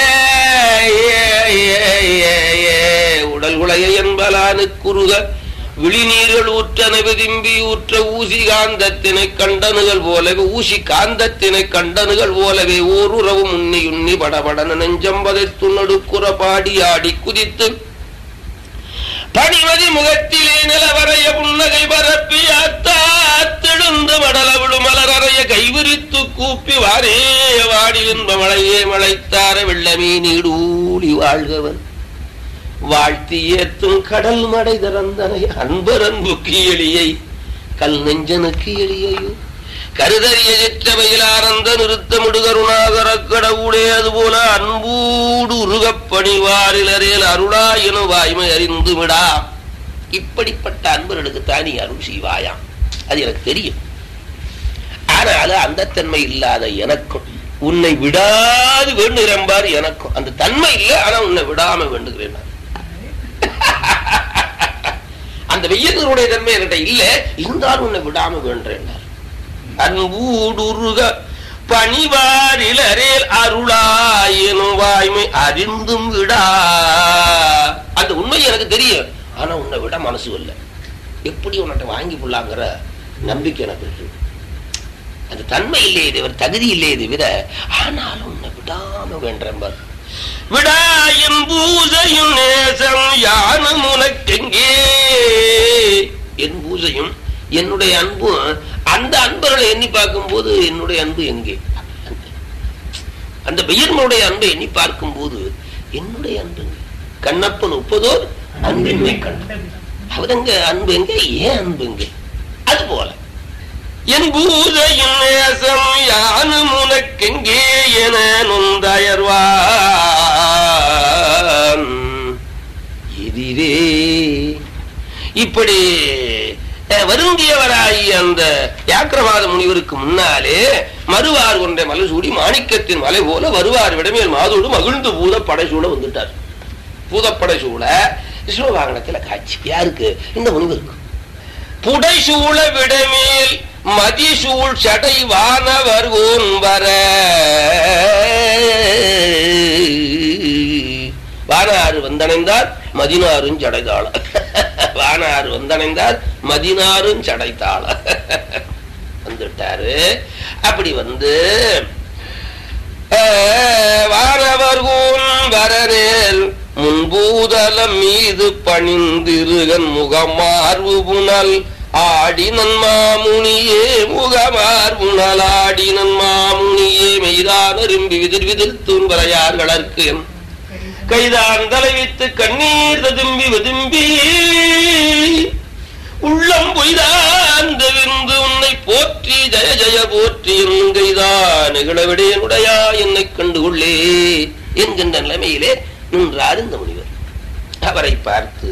உடல் உடைய என்பலானு குறுக விழிநீர்கள் ஊற்றன விரும்பி ஊற்ற ஊசி காந்தத்தினை கண்டனுகள் போலவே ஊசி காந்தத்தினை கண்டனுகள் போலவே ஓருறவு முன்னி உன்னி படபடன நெஞ்சம்பதை துண்ணடுக்குற பாடி ஆடி குதித்து பணிமதி முகத்திலே நிலவரைய புன்னகை பரப்பி அத்தாத்தெழுந்து மடல விடும் மலரறைய கைவிரித்து கூப்பி வாரே வாடி இன்ப மழையே மழைத்தார வெள்ளமே நீடூழி வாழ்கவன் வாழ்த்தி ஏத்தும் கடல் மடை திறந்தனை அன்பர் அன்புக்கு எளியை கல் நெஞ்சனுக்கு எளியையோ கருதறிய சிற்றவையில் ஆனந்த நிறுத்தமிடு கருணாகர கடவுளே அதுபோல அன்பூடு உருகப் பணிவாரிலரேல் அருளா எனும் வாய்மை அறிந்து விடா இப்படிப்பட்ட அன்பர்களுக்கு தானி அருள் செய்வாயாம் அது எனக்கு தெரியும் ஆனாலும் அந்த தன்மை இல்லாத எனக்கும் உன்னை விடாது வேண்டுகிறம்பார் எனக்கும் அந்த தன்மை இல்லை ஆனா உன்னை விடாம வேண்டுகிறேன் நான். அந்த வெய்யதனுடைய தன்மை என்கிட்ட இல்ல இருந்தாலும் உன்னை விடாம வேண்டேன் அன்பூடுருக பணிவாரிலரேல் அருளாயனும் வாய்மை அறிந்தும் விடா அந்த உண்மை எனக்கு தெரியும் ஆனா உன்னை விட மனசு இல்லை எப்படி உன்கிட்ட வாங்கி கொள்ளாங்கிற நம்பிக்கை எனக்கு இருக்கு அது தன்மை இல்லையே தவிர தகுதி இல்லையே தவிர ஆனாலும் உன்னை விடாம வேண்டேன் பார் விடாயும் பூஜையும் நேசம் யானும் உனக்கெங்கே என் பூஜையும் என்னுடைய அன்பும் அந்த அன்பர்களை எண்ணி பார்க்கும்போது என்னுடைய அன்பு எங்கே அந்த பெயர்மனுடைய அன்பை எண்ணி பார்க்கும்போது என்னுடைய அன்புங்க கண்ணப்பன் ஒப்பதோர் அன்பின்மை கண் அவதங்க அன்பு எங்க ஏன் அன்பு எங்க அது போல என் பூதையின் நேசம் யானும் உனக்கெங்கே என நொந்தயர்வான் எதிரே இப்படி அஹ், வருந்தியவராகி அந்த யாக்கிரவாத முனிவருக்கு முன்னாலே மறுவார் கொண்ட மலசூடி மாணிக்கத்தின் மலை போல வருவார் விடமேல் மாதோடு மகிழ்ந்து பூத படைசூட வந்துட்டார் பூதப்படை சூழ சிவவாகனத்துல காட்சி யாருக்கு இந்த முனிவருக்கு புடைசூழ விடமேல் மதிசூழ் சடை வானவர் ஓன் வர வானாறு வந்தணைந்தார் மதினாரும் சடைதாள வானாறு வந்தணைந்தார் மதினாரும் சடைத்தாள வந்துட்டாரு அப்படி வந்து வானவர்கூன் வரனேல் முன்பூதலம் மீது பணிந்திருகன் முகமார்வு புனல் ஆடினன் மாமுனியே முகமார்புணல் ஆடினன் மாமுனியே மெய்தான் அரும்பி விதிர் விதிர் தூண்வரையார்களற்கு கைதான் தலைவித்து கண்ணீர் ததும்பி விதும்பி உள்ளம் பொய்தாந்த விருந்து உன்னை போற்றி ஜய ஜய போற்றி என்கைதான் நிகழவிடையனுடையா என்னை கண்டுகொள்ளே என்கின்ற நிலைமையிலே நின்றார் இந்த முனிவர் அவரை பார்த்து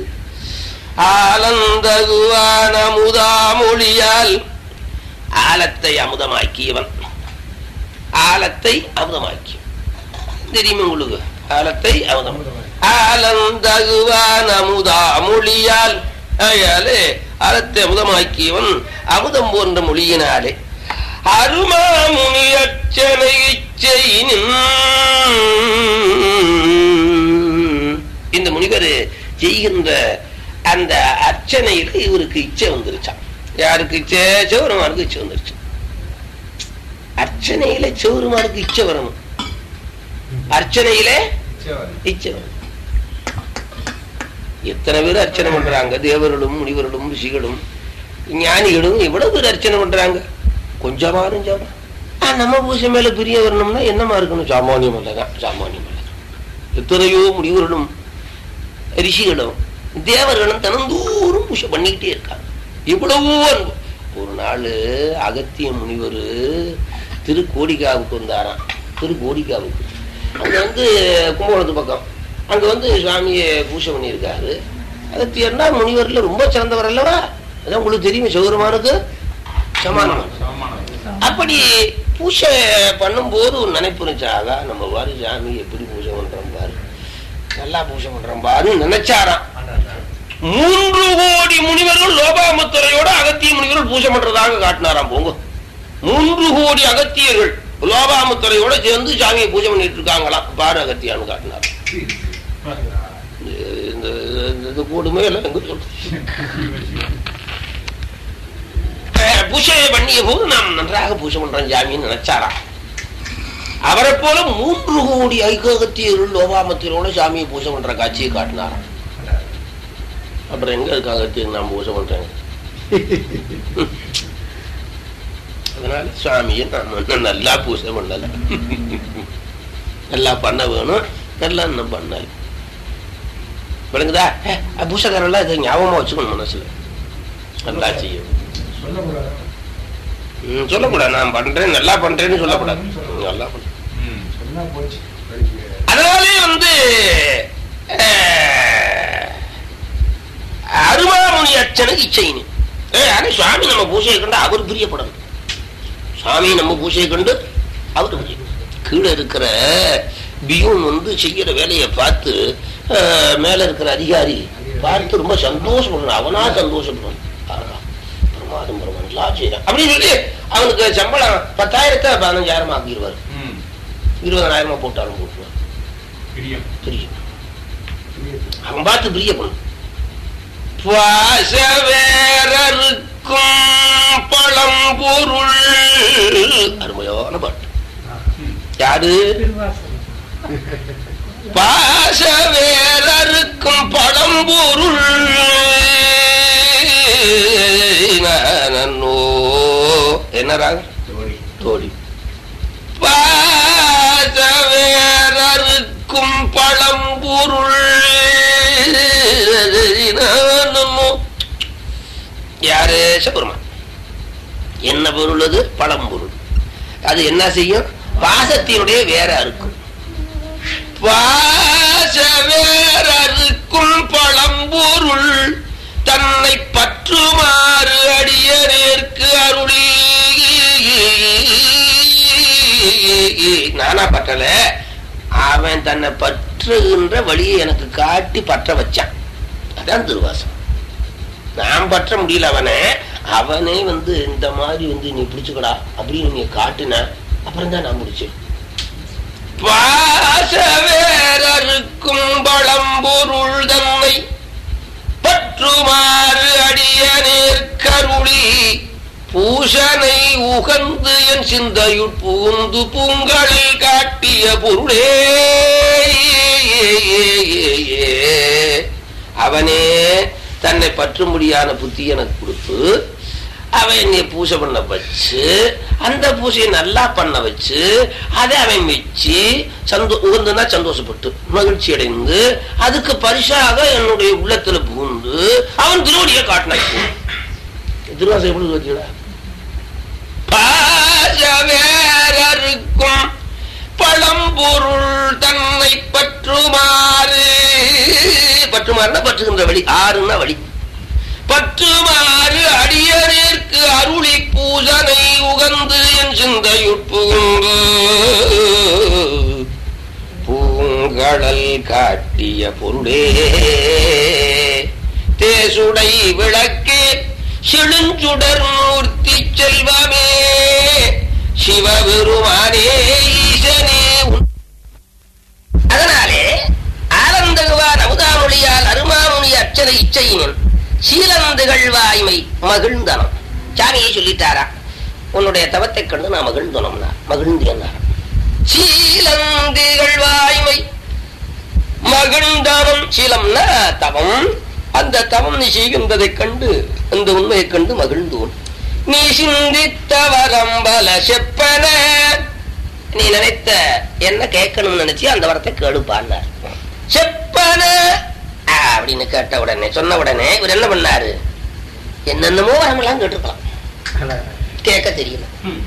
ஆலந்தகுவான அமுதாமொழியால் ஆலத்தை அமுதமாக்கியவன் ஆலத்தை அமுதமாக்கி தெரியுமா உங்களுக்கு ஆலத்தை அமுதம் ஆலந்தகுவான் அமுதா மொழியால் ஆயாலே அறத்தை அமுதமாக்கியவன் அமுதம் போன்ற மொழியினாலே அருமாமுனி அச்சனை இந்த முனிவர் செய்கின்ற அந்த அர்ச்சனையில இவருக்கு இச்சை வந்துருச்சான் யாருக்கு இச்சை சிவருமானுக்கு இச்சை வந்துருச்சு அர்ச்சனையில சிவருமானுக்கு இச்சை வரணும் அர்ச்சனையிலே இச்சை வரும் எத்தனை பேர் அர்ச்சனை பண்றாங்க தேவர்களும் முனிவர்களும் ரிஷிகளும் ஞானிகளும் எவ்வளவு பேர் அர்ச்சனை பண்றாங்க கொஞ்சமாரும் ஜாமா நம்ம பூசை மேல பிரிய வரணும்னா என்னமா இருக்கணும் சாமானியம் அல்லதான் சாமானியம் அல்ல எத்தனையோ முனிவர்களும் ரிஷிகளும் தேவர்களும் தினந்தோறும் பூஜை பண்ணிக்கிட்டே இருக்காங்க இவ்வளவோ அன்பு ஒரு நாள் அகத்திய முனிவர் திருக்கோடிக்காவுக்கு வந்தாராம் திருக்கோடிக்காவுக்கு அங்க வந்து கும்பகோணத்து பக்கம் அங்க வந்து சுவாமியை பூஜை பண்ணியிருக்காரு அகத்தியர்னா முனிவர்ல ரொம்ப சிறந்தவர் அல்லவா அதான் உங்களுக்கு தெரியுமே சௌரமானுக்கு சமானம் அப்படி பூஜை பண்ணும்போது ஒரு நினைப்பு இருந்துச்சு ஆகா நம்ம பாரு சாமி எப்படி பூஜை பண்றோம் பாரு நல்லா பூஜை பண்றோம் பாருன்னு நினைச்சாராம் மூன்று கோடி முனிவர்கள் லோபாமுத்துறையோட அகத்திய முனிவர்கள் பூஜை பண்றதாக காட்டினாராம் போங்க மூன்று கோடி அகத்தியர்கள் லோபாமுத்துறையோட சேர்ந்து சாமியை பூஜை பண்ணிட்டு இருக்காங்களாம் பாரு அகத்தியான்னு காட்டினார் இந்த இந்த- இது கூடுமே இல்லை எங்க சொல்றது அஹ் பூஜை பண்ணிய போது நாம் நன்றாக பூஜை பண்றோம் சாமின்னு நினைச்சாராம் அவரை போல மூன்று கோடி ஐககத்தியர்கள் லோபாமத்தியரோட சாமியை பூஜை பண்ற காட்சியை காட்டினாராம் அப்புறம் எங்க இருக்கு அகத்தியர் நான் பூஜை பண்றேன் அதனால சுவாமியை நான் இன்னும் நல்லா பூஜை பண்ணல நல்லா பண்ண வேணும் நல்லா இன்னும் பண்ணல விளங்குதா அஹ், பூசைக்காரெல்லாம் இதை ஞாபகமா வச்சுக்கணும் மனசுல நல்லா செய்யணும் ம், சொல்லக்கூடாது நான் பண்றேன் நல்லா பண்றேன்னு சொல்லக்கூடாது நல்லா பண்றேன் அதனாலே வந்து அஹ், அருமாமுனி அர்ச்சனை இச்சைன்னு ஆனா சுவாமி நம்ம பூஜையை கண்டு அவர் பிரியப்படணும் சுவாமி நம்ம பூஜையை கண்டு அவர் பிரிய கீழே இருக்கிற பியூன் வந்து செய்யற வேலையை பார்த்து அஹ், மேல இருக்கிற அதிகாரி பார்த்து ரொம்ப சந்தோஷப்படுறான் அவனா சந்தோஷப்படுறான் ஆஹா, பிரமாதம் பிரமாதம் நல்லா செய்யறான் அப்படின்னு சொல்லி அவனுக்கு சம்பளம் பத்தாயிரத்தை பதினஞ்சாயிரம் ஆக்கிடுவார் இருபதாயிரமா போட்டாலும் போட்டுருவார் பிரியம் அவன் பார்த்து பிரியப்படும் பாசவேரருக்கும் பழம் பொருள் அருமையான பாட்டு யாரு பாசவேரருக்கும் பழம் பொருள் நானோ என்ன ராகம் தோழி பாசவேரருக்கும் பழம் பழம்பொருள் யாரு சிவபெருமான் என்ன பொருள் அது பழம்பொருள் அது என்ன செய்யும் பாசத்தினுடைய வேற அறுக்கும் பாச வேற அறுக்கும் பழம்பொருள் தன்னை பற்றுமாறு அடியனேற்கு அருளி நானா பற்றல அவன் தன்னை பற்றுகின்ற வழியை எனக்கு காட்டி பற்ற வச்சான் அதான் திருவாசம் நான் பற்ற முடியல அவனை அவனே வந்து இந்த மாதிரி வந்து நீ பிடிச்சுக்கடா அப்படின்னு நீ காட்டுன அப்புறம் தான் நான் முடிச்சேன் பாசவேரருக்கும் பழம்பொருள் தன்னை பற்றுமாறு அடியனேற் கருளி பூஷனை உகந்து என் சிந்தையுட் பூந்து பூங்களில் காட்டிய பொருளே அவனே தன்னை பற்றும்படியான புத்தி எனக்கு கொடுத்து அவன் என்னை பூஜை பண்ண வச்சு அந்த பூஜையை நல்லா பண்ண வச்சு அதை அவன் வச்சு சந்தோ உகந்துனா சந்தோஷப்பட்டு மகிழ்ச்சி அடைந்து அதுக்கு பரிசாக என்னுடைய உள்ளத்துல புகுந்து அவன் திருவடியை காட்டினான் திருவாசம் எப்படி வச்சுடா பாசவேரருக்கும் பழம்பொருள் தன்னை பற்றுமாறு பற்றுமாறுனா பற்றுகின்ற வழி ஆறுன்னா வழி பற்றுமாறு அடியனேற்கு அருளி பூஜனை உகந்து என் சிந்தையுட்புகுந்து பூங்கடல் காட்டிய பொருளே தேசுடை விளக்கே செழுஞ்சுடர் மூர்த்தி செல்வமே சிவபெருமானே ஈசனே உன் அதனாலே ஆனந்தகுவான் அமுதாமொழியால் அருமாமுனி அச்சனை இச்சையினும் சீலந்துகள் வாய்மை மகிழ்ந்தனம் சாமியை சொல்லிட்டாரா உன்னுடைய தவத்தை கண்டு நான் மகிழ்ந்தனம்னா மகிழ்ந்தேன் சீலந்துகள் வாய்மை மகிழ்ந்தனம் சீலம்னா தவம் அந்த தவம் நீ செய்கின்றதைக் கண்டு அந்த உண்மையைக் கண்டு மகிழ்ந்தோன் நீ சிந்தித்த வரம்பல செப்பன நீ நினைத்த என்ன கேட்கணும்னு நினைச்சு அந்த வரத்தை கேளுப்பான்னார் செப்பன ஆ, அப்படின்னு கேட்ட உடனே சொன்ன உடனே இவர் என்ன பண்ணாரு என்னென்னமோ வரமெல்லாம் கேட்டிருக்கலாம் கேட்க தெரியல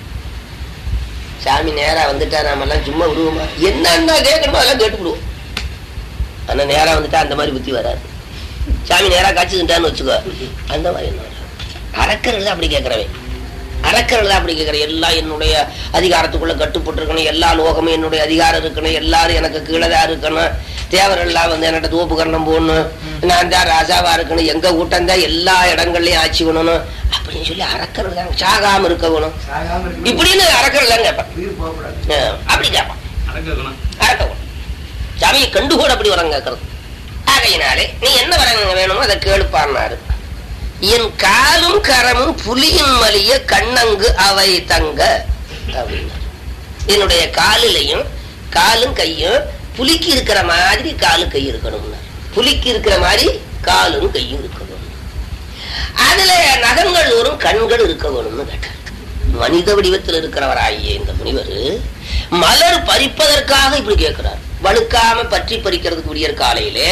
சாமி நேரா வந்துட்டா நாம எல்லாம் சும்மா விடுவோமா என்னென்ன கேட்கணுமோ அதெல்லாம் கேட்டுவிடுவோம் ஆனா நேரா வந்துட்டா அந்த மாதிரி புத்தி வராது சாமி நேரா காய்ச்சிக்கிட்டான்னு வச்சுக்கோ அந்த மாதிரி என்ன வராது. அறக்கர்கள் தான் அப்படி கேட்கிறவன் அறக்கர்கள் தான் அப்படி கேட்கிற எல்லாம் என்னுடைய அதிகாரத்துக்குள்ள கட்டுப்பட்டு இருக்கணும் எல்லா லோகமும் என்னுடைய அதிகாரம் இருக்கணும் எல்லாரும் எனக்கு கீழே தான் இருக்கணும் தேவர்கள் எல்லாம் வந்து என்னோட தோப்புக்கரணம் போடணும் நான் தான் ராஜாவா இருக்கணும் எங்க கூட்டம் தான் எல்லா இடங்கள்லயும் ஆட்சி பண்ணணும் அப்படின்னு சொல்லி அறக்கர்கள் தான் சாகாம இருக்க வேணும் இப்படின்னு அறக்கர்கள் தான் கேட்பான் அஹ் அப்படி கேட்பான் அறக்கவும் சாமியை கண்டு கூட அப்படி வரம் கேட்கறது ஆகையினாலே நீ என்ன வரம் வேணுமோ அதை கேளுப்பான்னாரு என் காலும் கரமும் புலியின் மலிய கண்ணங்கு அவை தங்க அப்படின்னாரு என்னுடைய காலிலையும் காலும் கையும் புலிக்கு இருக்கிற மாதிரி காலும் கை இருக்கணும்னா புலிக்கு இருக்கிற மாதிரி காலும் கையும் இருக்கணும் அதுல நகங்கள் வரும் கண்கள் இருக்க வேணும்னு கேட்டார் மனித வடிவத்தில் இருக்கிறவராகிய இந்த முனிவர் மலர் பறிப்பதற்காக இப்படி கேட்கிறார் வழுக்காம பற்றி பறிக்கிறதுக்கு விடியற் காலையிலே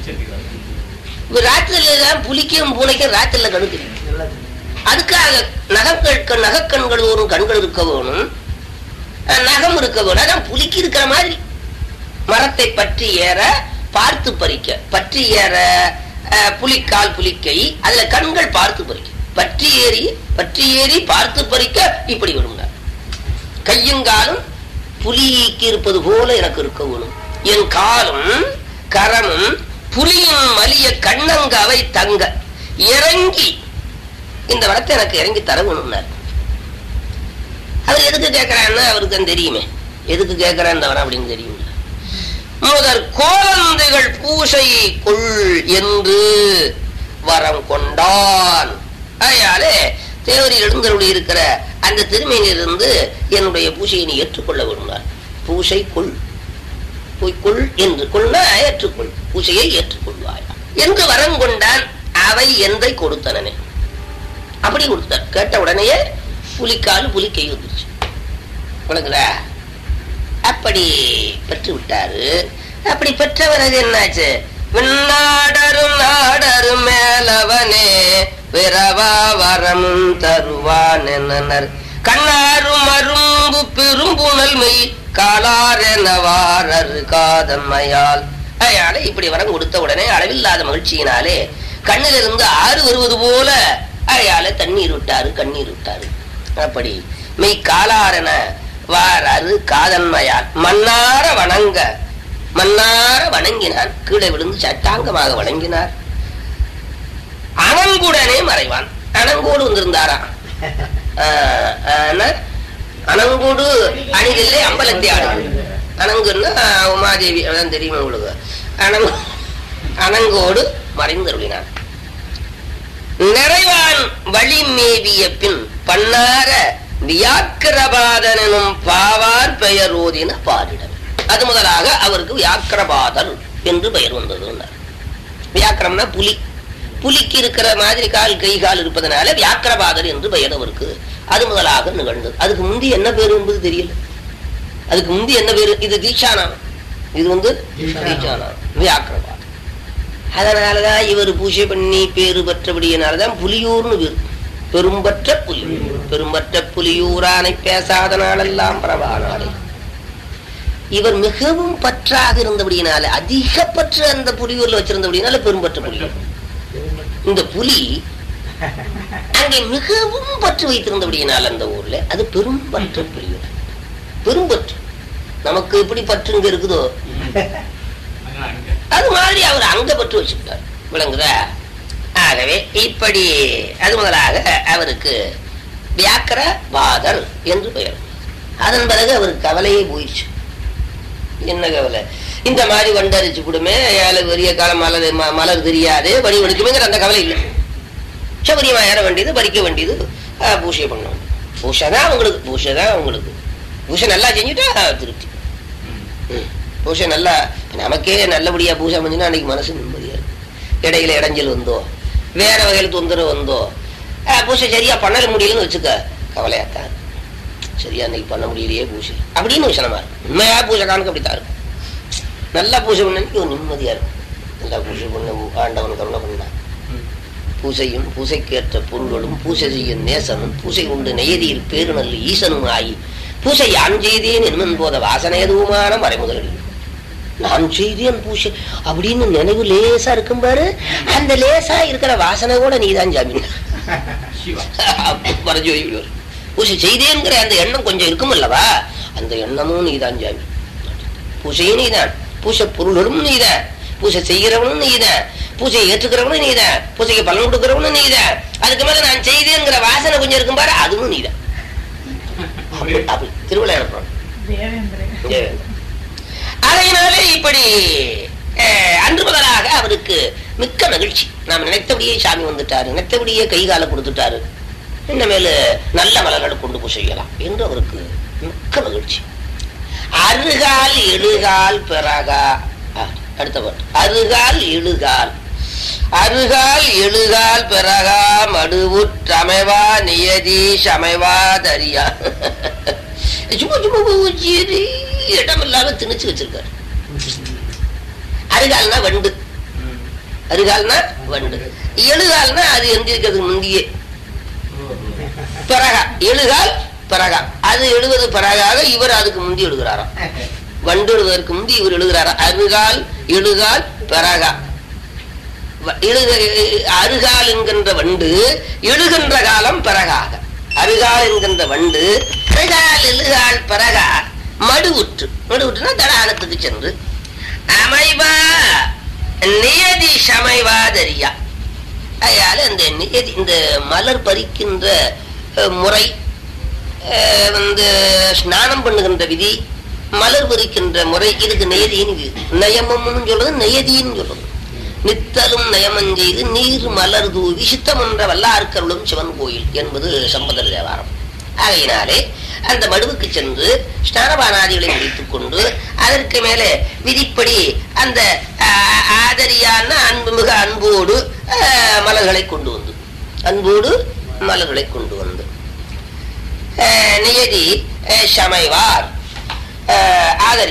இப்ப ராத்திரில தான் புலிக்கும் பூனைக்கும் ராத்திரில கணு தெரியும் அதுக்காக நகங்கள் நகக்கண்கள் ஒரு கண்கள் இருக்க வேணும் அஹ் நகம் இருக்க வேணும் அதான் புலிக்கு இருக்கிற மாதிரி மரத்தை பற்றி ஏற பார்த்து பறிக்க பற்றி ஏற அஹ், புலிக்கால் புலிக்கை அதுல கண்கள் பார்த்து பறிக்க பற்றி ஏறி பற்றி ஏறி பார்த்து பறிக்க இப்படி விடுங்க கையுங்காலும் புலிக்கு இருப்பது போல எனக்கு இருக்க வேணும் என் காலும் கரமும் புலியின் மலிய கண்ணங்காவை தங்க இறங்கி இந்த வரத்தை எனக்கு இறங்கி தர வேணும்னார் அவர் எதுக்கு கேட்கிறான்னு அவருக்கு தான் தெரியுமே எதுக்கு கேட்கிறான் இந்த வரம் அப்படின்னு தெரியும் முதற் கோலந்தைகள் பூசை கொள் என்று வரம் கொண்டான் ஆயாலே தேவரில் எழுந்தருளி இருக்கிற அந்த திருமையிலிருந்து என்னுடைய பூசையை நீ ஏற்றுக்கொள்ள விரும்பினார் பூசை கொள் போய் கொள் என்று கொள்ள ஏற்றுக்கொள் பூசையை ஏற்றுக்கொள்வாய் என்று வரம் கொண்டான் அவை எந்தை கொடுத்தனனே அப்படி கொடுத்தார் கேட்ட உடனேயே புலிக்கால் புலி கை வந்துருச்சு விளங்குதா அப்படி பெற்று விட்டாரு அப்படி பெற்றவர் அது என்னாச்சு விண்ணாடரும் நாடரும் மேலவனே பிறவா வரமும் தருவான் என்னனர் கண்ணாரும் அரும்பு பெரும்புணல் மெய் காலாரெனவாரரு காதன்மையால் அயால இப்படி வரம் கொடுத்த உடனே அளவில்லாத மகிழ்ச்சியினாலே கண்ணிலிருந்து ஆறு வருவது போல அயால தண்ணீர் விட்டாரு கண்ணீர் விட்டாரு அப்படி மெய் காலாரென வாராரு காதன்மையால் மன்னார வணங்க மன்னார வணங்கினார் கீழே விழுந்து சட்டாங்கமாக வணங்கினார் அனங்குடனே மறைவான் அனங்கோடு வந்திருந்தாராம் ஆஹ் ஆஹ் அனங்கோடு அணிதில்லை அம்பலத்தை ஆடு அனங்குன்னா உமாதேவி அதான் தெரியுமா உங்களுக்கு அனங்கு அனங்கோடு மறைந்தருளினான் நிறைவான் வழி மேவிய பின் பன்னார வியாக்கிரபாதனும் பாவார் பெயர் ஓதின பாரிடம் அது முதலாக அவருக்கு வியாக்கிரபாதர் என்று பெயர் வந்தது வியாக்கிரம்னா புலி புலிக்கு இருக்கிற மாதிரி கால் கை கால் இருப்பதனால வியாக்கிரபாதர் என்று பெயர் அவருக்கு அது முதலாக நிகழ்ந்தது அதுக்கு முந்தி என்ன பேர் என்பது தெரியல அதுக்கு முந்தி என்ன பேரு இது தீட்சானம் இது வந்து தீட்சானம் வியாக்கிரபாதர் அதனாலதான் இவர் பூஜை பண்ணி பேரு பெற்றபடியினாலதான் புலியூர்னு பேர் பெரும்பற்ற புலியூர் பெரும்பற்ற புலியூரானை பேசாத நாளெல்லாம் பரவானாலே இவர் மிகவும் பற்றாக இருந்தபடியினால அதிக பற்று அந்த புலியூர்ல வச்சிருந்தபடினால பெரும்பற்ற புலியூர் இந்த புலி அங்கே மிகவும் பற்று வைத்திருந்தபடியினால் அந்த ஊர்ல அது பெரும்பற்ற புலியூர் பெரும்பற்று நமக்கு எப்படி பற்று இங்க இருக்குதோ அது மாதிரி அவர் அங்க பற்று வச்சுக்கிட்டார் விளங்குதா ஆகவே இப்படி அது முதலாக அவருக்கு வியாக்கர பாதர் என்று பெயர் அதன் பிறகு அவருக்கு கவலையே போயிடுச்சு என்ன கவலை இந்த மாதிரி வண்டரிச்சு கொடுமே ஏழு பெரிய காலம் மலர் ம- மலர் தெரியாது பணி எடுக்குமேங்கிற அந்த கவலை இல்லை சௌரியமா ஏற வேண்டியது பறிக்க வேண்டியது ஆஹ், பூஜை பண்ணணும் பூஜை தான் உங்களுக்கு பூஜை தான் உங்களுக்கு பூஜை நல்லா செஞ்சுட்டா திருப்தி ம். பூஜை நல்லா நமக்கே நல்லபடியா பூஜை பண்ணினா அன்னைக்கு மனசு நிம்மதியா இருக்கு இடையில இடைஞ்சல் வந்தோ வேற வகையில் தொந்தரவு வந்தோ ஆஹ், பூஜை சரியா பண்ணல முடியலன்னு வச்சுக்க கவலையாத்தான் இருக்கு. சரியா அன்னைக்கு பண்ண முடியலையே பூஜை அப்படின்னு விஷயமா இருக்கும் உண்மையா பூஜை காணுக்கு அப்படித்தான் இருக்கும் நல்லா பூஜை பண்ண ஒரு நிம்மதியா இருக்கும் நல்லா பூஜை பண்ண ஆண்டவன் கருணை பண்ணா பூசையும் பூசைக்கேற்ற பொருள்களும் பூசை செய்யும் நேசனும் பூசை உண்டு நெய்தியில் பேருநல் ஈசனும் ஆகி பூசை யான் செய்தேன் என்னும் போத வாசனை எதுவுமான மறைமுதல் நான் செய்தேன் பூசை அப்படின்னு நினைவு லேசா இருக்கும் பாரு அந்த லேசா இருக்கிற வாசனை கூட நீதான் ஜாமீன் பரஞ்சோதி விடுவார். பூசை செய்தேங்கிற அந்த எண்ணம் கொஞ்சம் இருக்கும் அல்லவா அந்த எண்ணமும் நீதான் ஜாமீன் பூசையும் நீதான் பூசை பொருளும் நீதான் பூசை செய்கிறவனும் நீதான் பூசையை ஏற்றுக்கிறவனும் நீதான் பூசைக்கு பலன் கொடுக்கிறவனும் நீதான் அதுக்கு மேல நான் செய்தேங்கிற வாசனை கொஞ்சம் இருக்கும் பாரு அதுவும் நீதான் அப்படி அப்படி திருவிழா எடுப்போம் தேவேந்திரன் அதையினாலே இப்படி அஹ், அன்று முதலாக அவருக்கு மிக்க மகிழ்ச்சி நாம் நினைத்தபடியே சாமி வந்துட்டாரு நினைத்தபடியே கை காலை கொடுத்துட்டாரு இனிமேல் நல்ல மலர்களை கொண்டு போய் செய்யலாம் என்று அவருக்கு மிக்க மகிழ்ச்சி அருகால் எழுகால் பிறகா ஆ, அடுத்த பாட்டு அருகால் எழுகால் அருகால் எழுகால் பிறகா மடுவுற்றமைவா நியதி சமைவா தரியா சும்மா சும்மா பூச்சியது இடமில்லாம திணிச்சு வச்சிருக்காரு அருகால்னா வண்டு அருகால்னா வண்டு எழுகால்னா அது எந்திரிக்கிறதுக்கு முந்தியே பிறகா எழுகால் பிறகா அது எழுவது பிறகாக இவர் அதுக்கு முந்தி எழுதுகிறாராம் வண்டு எழுதுவதற்கு முந்தி இவர் எழுதுகிறாராம் அருகால் எழுகால் பிறகா வ- எழுக அருகால் என்கின்ற வண்டு எழுகின்ற காலம் பிறகாக அருகால் என்கின்ற வண்டு அருகால் எழுகால் பிறகா மடுவுற்று மடுவுற்றுனா தடாகத்துக்கு சென்று அமைவா நியதி சமைவாதரியா அதனால இந்த நியதி இந்த மலர் பறிக்கின்ற அஹ், முறை அஹ், வந்து ஸ்நானம் பண்ணுகின்ற விதி மலர் பறிக்கின்ற முறை இதுக்கு நியதின்னு இது. நயமம்னு சொல்றது நியதின்னு சொல்றது நித்தலும் நயமம் செய்து நீர் மலர் தூவி சித்தமன்ற வல்லார்க்கருளும் சிவன் கோயில் என்பது சம்பந்தர் தேவாரம் ஆகையினாலே அந்த மடுவுக்கு சென்று ஸ்நானபானாதிகளை முடித்துக் கொண்டு அதற்கு மேலே விதிப்படி அந்த ஆ- ஆதரியான அன்பு மிக அன்போடு ஆ, மலர்களை கொண்டு வந்து அன்போடு மலர்களை கொண்டு வந்து ஆ, நியதி ஆ, சமைவார் ஆ, ஆதரியா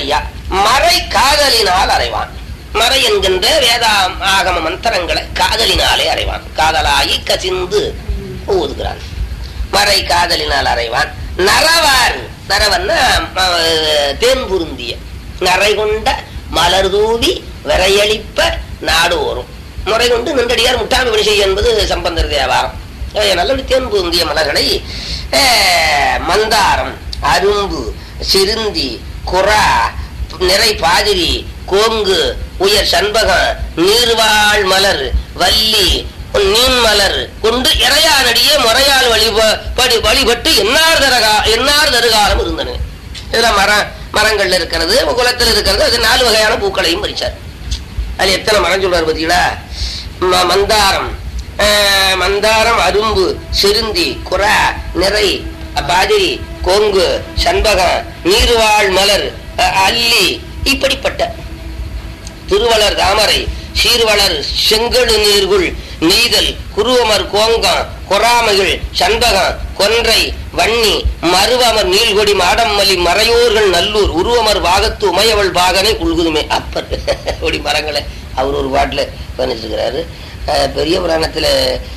மறை காதலினால் அறைவான் மறை என்கின்ற வேதா ஆகம மந்திரங்களை காதலினாலே அறைவான் காதலாகி கசிந்து ஊதுகிறான் மறை காதலினால் அறைவான் நரவார் நரவன்னா அஹ், தேன் புருந்திய நரை கொண்ட மலர் தூவி விரையளிப்ப நாடு ஓரும் முறை கொண்டு நின்றடியார் முட்டாமை பணி செய்ய என்பது சம்பந்தர் தேவாரம் அஹ், நல்லபடி தேன் புருந்திய மலர்களை அஹ், மந்தாரம் அரும்பு சிறுந்தி குறா நிறை பாதிரி கோங்கு உயர் சண்பகம் நீர்வாழ் மலர் வள்ளி நீன் மலர் கொண்டு இறையானடியே முறையால் வழிபடி வழிபட்டு என்னார் தரகா என்னார் தருகாலம் இருந்தன இதுல மரம் மரங்கள்ல இருக்கிறது குளத்தில் இருக்கிறது அது நாலு வகையான பூக்களையும் பறிச்சார் அதுல எத்தனை மரம் சொல்றாரு பாத்தீங்களா ம- மந்தாரம் அஹ், மந்தாரம் அரும்பு சிறுந்தி குறா நிறை பாதிரி கோங்கு சண்பகம் நீர்வாழ் மலர் அஹ், அல்லி இப்படிப்பட்ட திருவளர் தாமரை சீர்வளர் செங்கடு நீர்குள் நீதல் குருவமர் கோங்கம் கொராமைகள் சண்பகம் கொன்றை வன்னி மருவமர் நீள்கொடி மாடம்மலி மறையோர்கள் நல்லூர் உருவமர் வாகத்து உமையவள் பாகனை குழுகுதுமே அப்பர் அப்படி மரங்களை அவர் ஒரு பாட்டில் வர்ணிச்சிருக்கிறாரு அஹ் பெரிய புராணத்தில்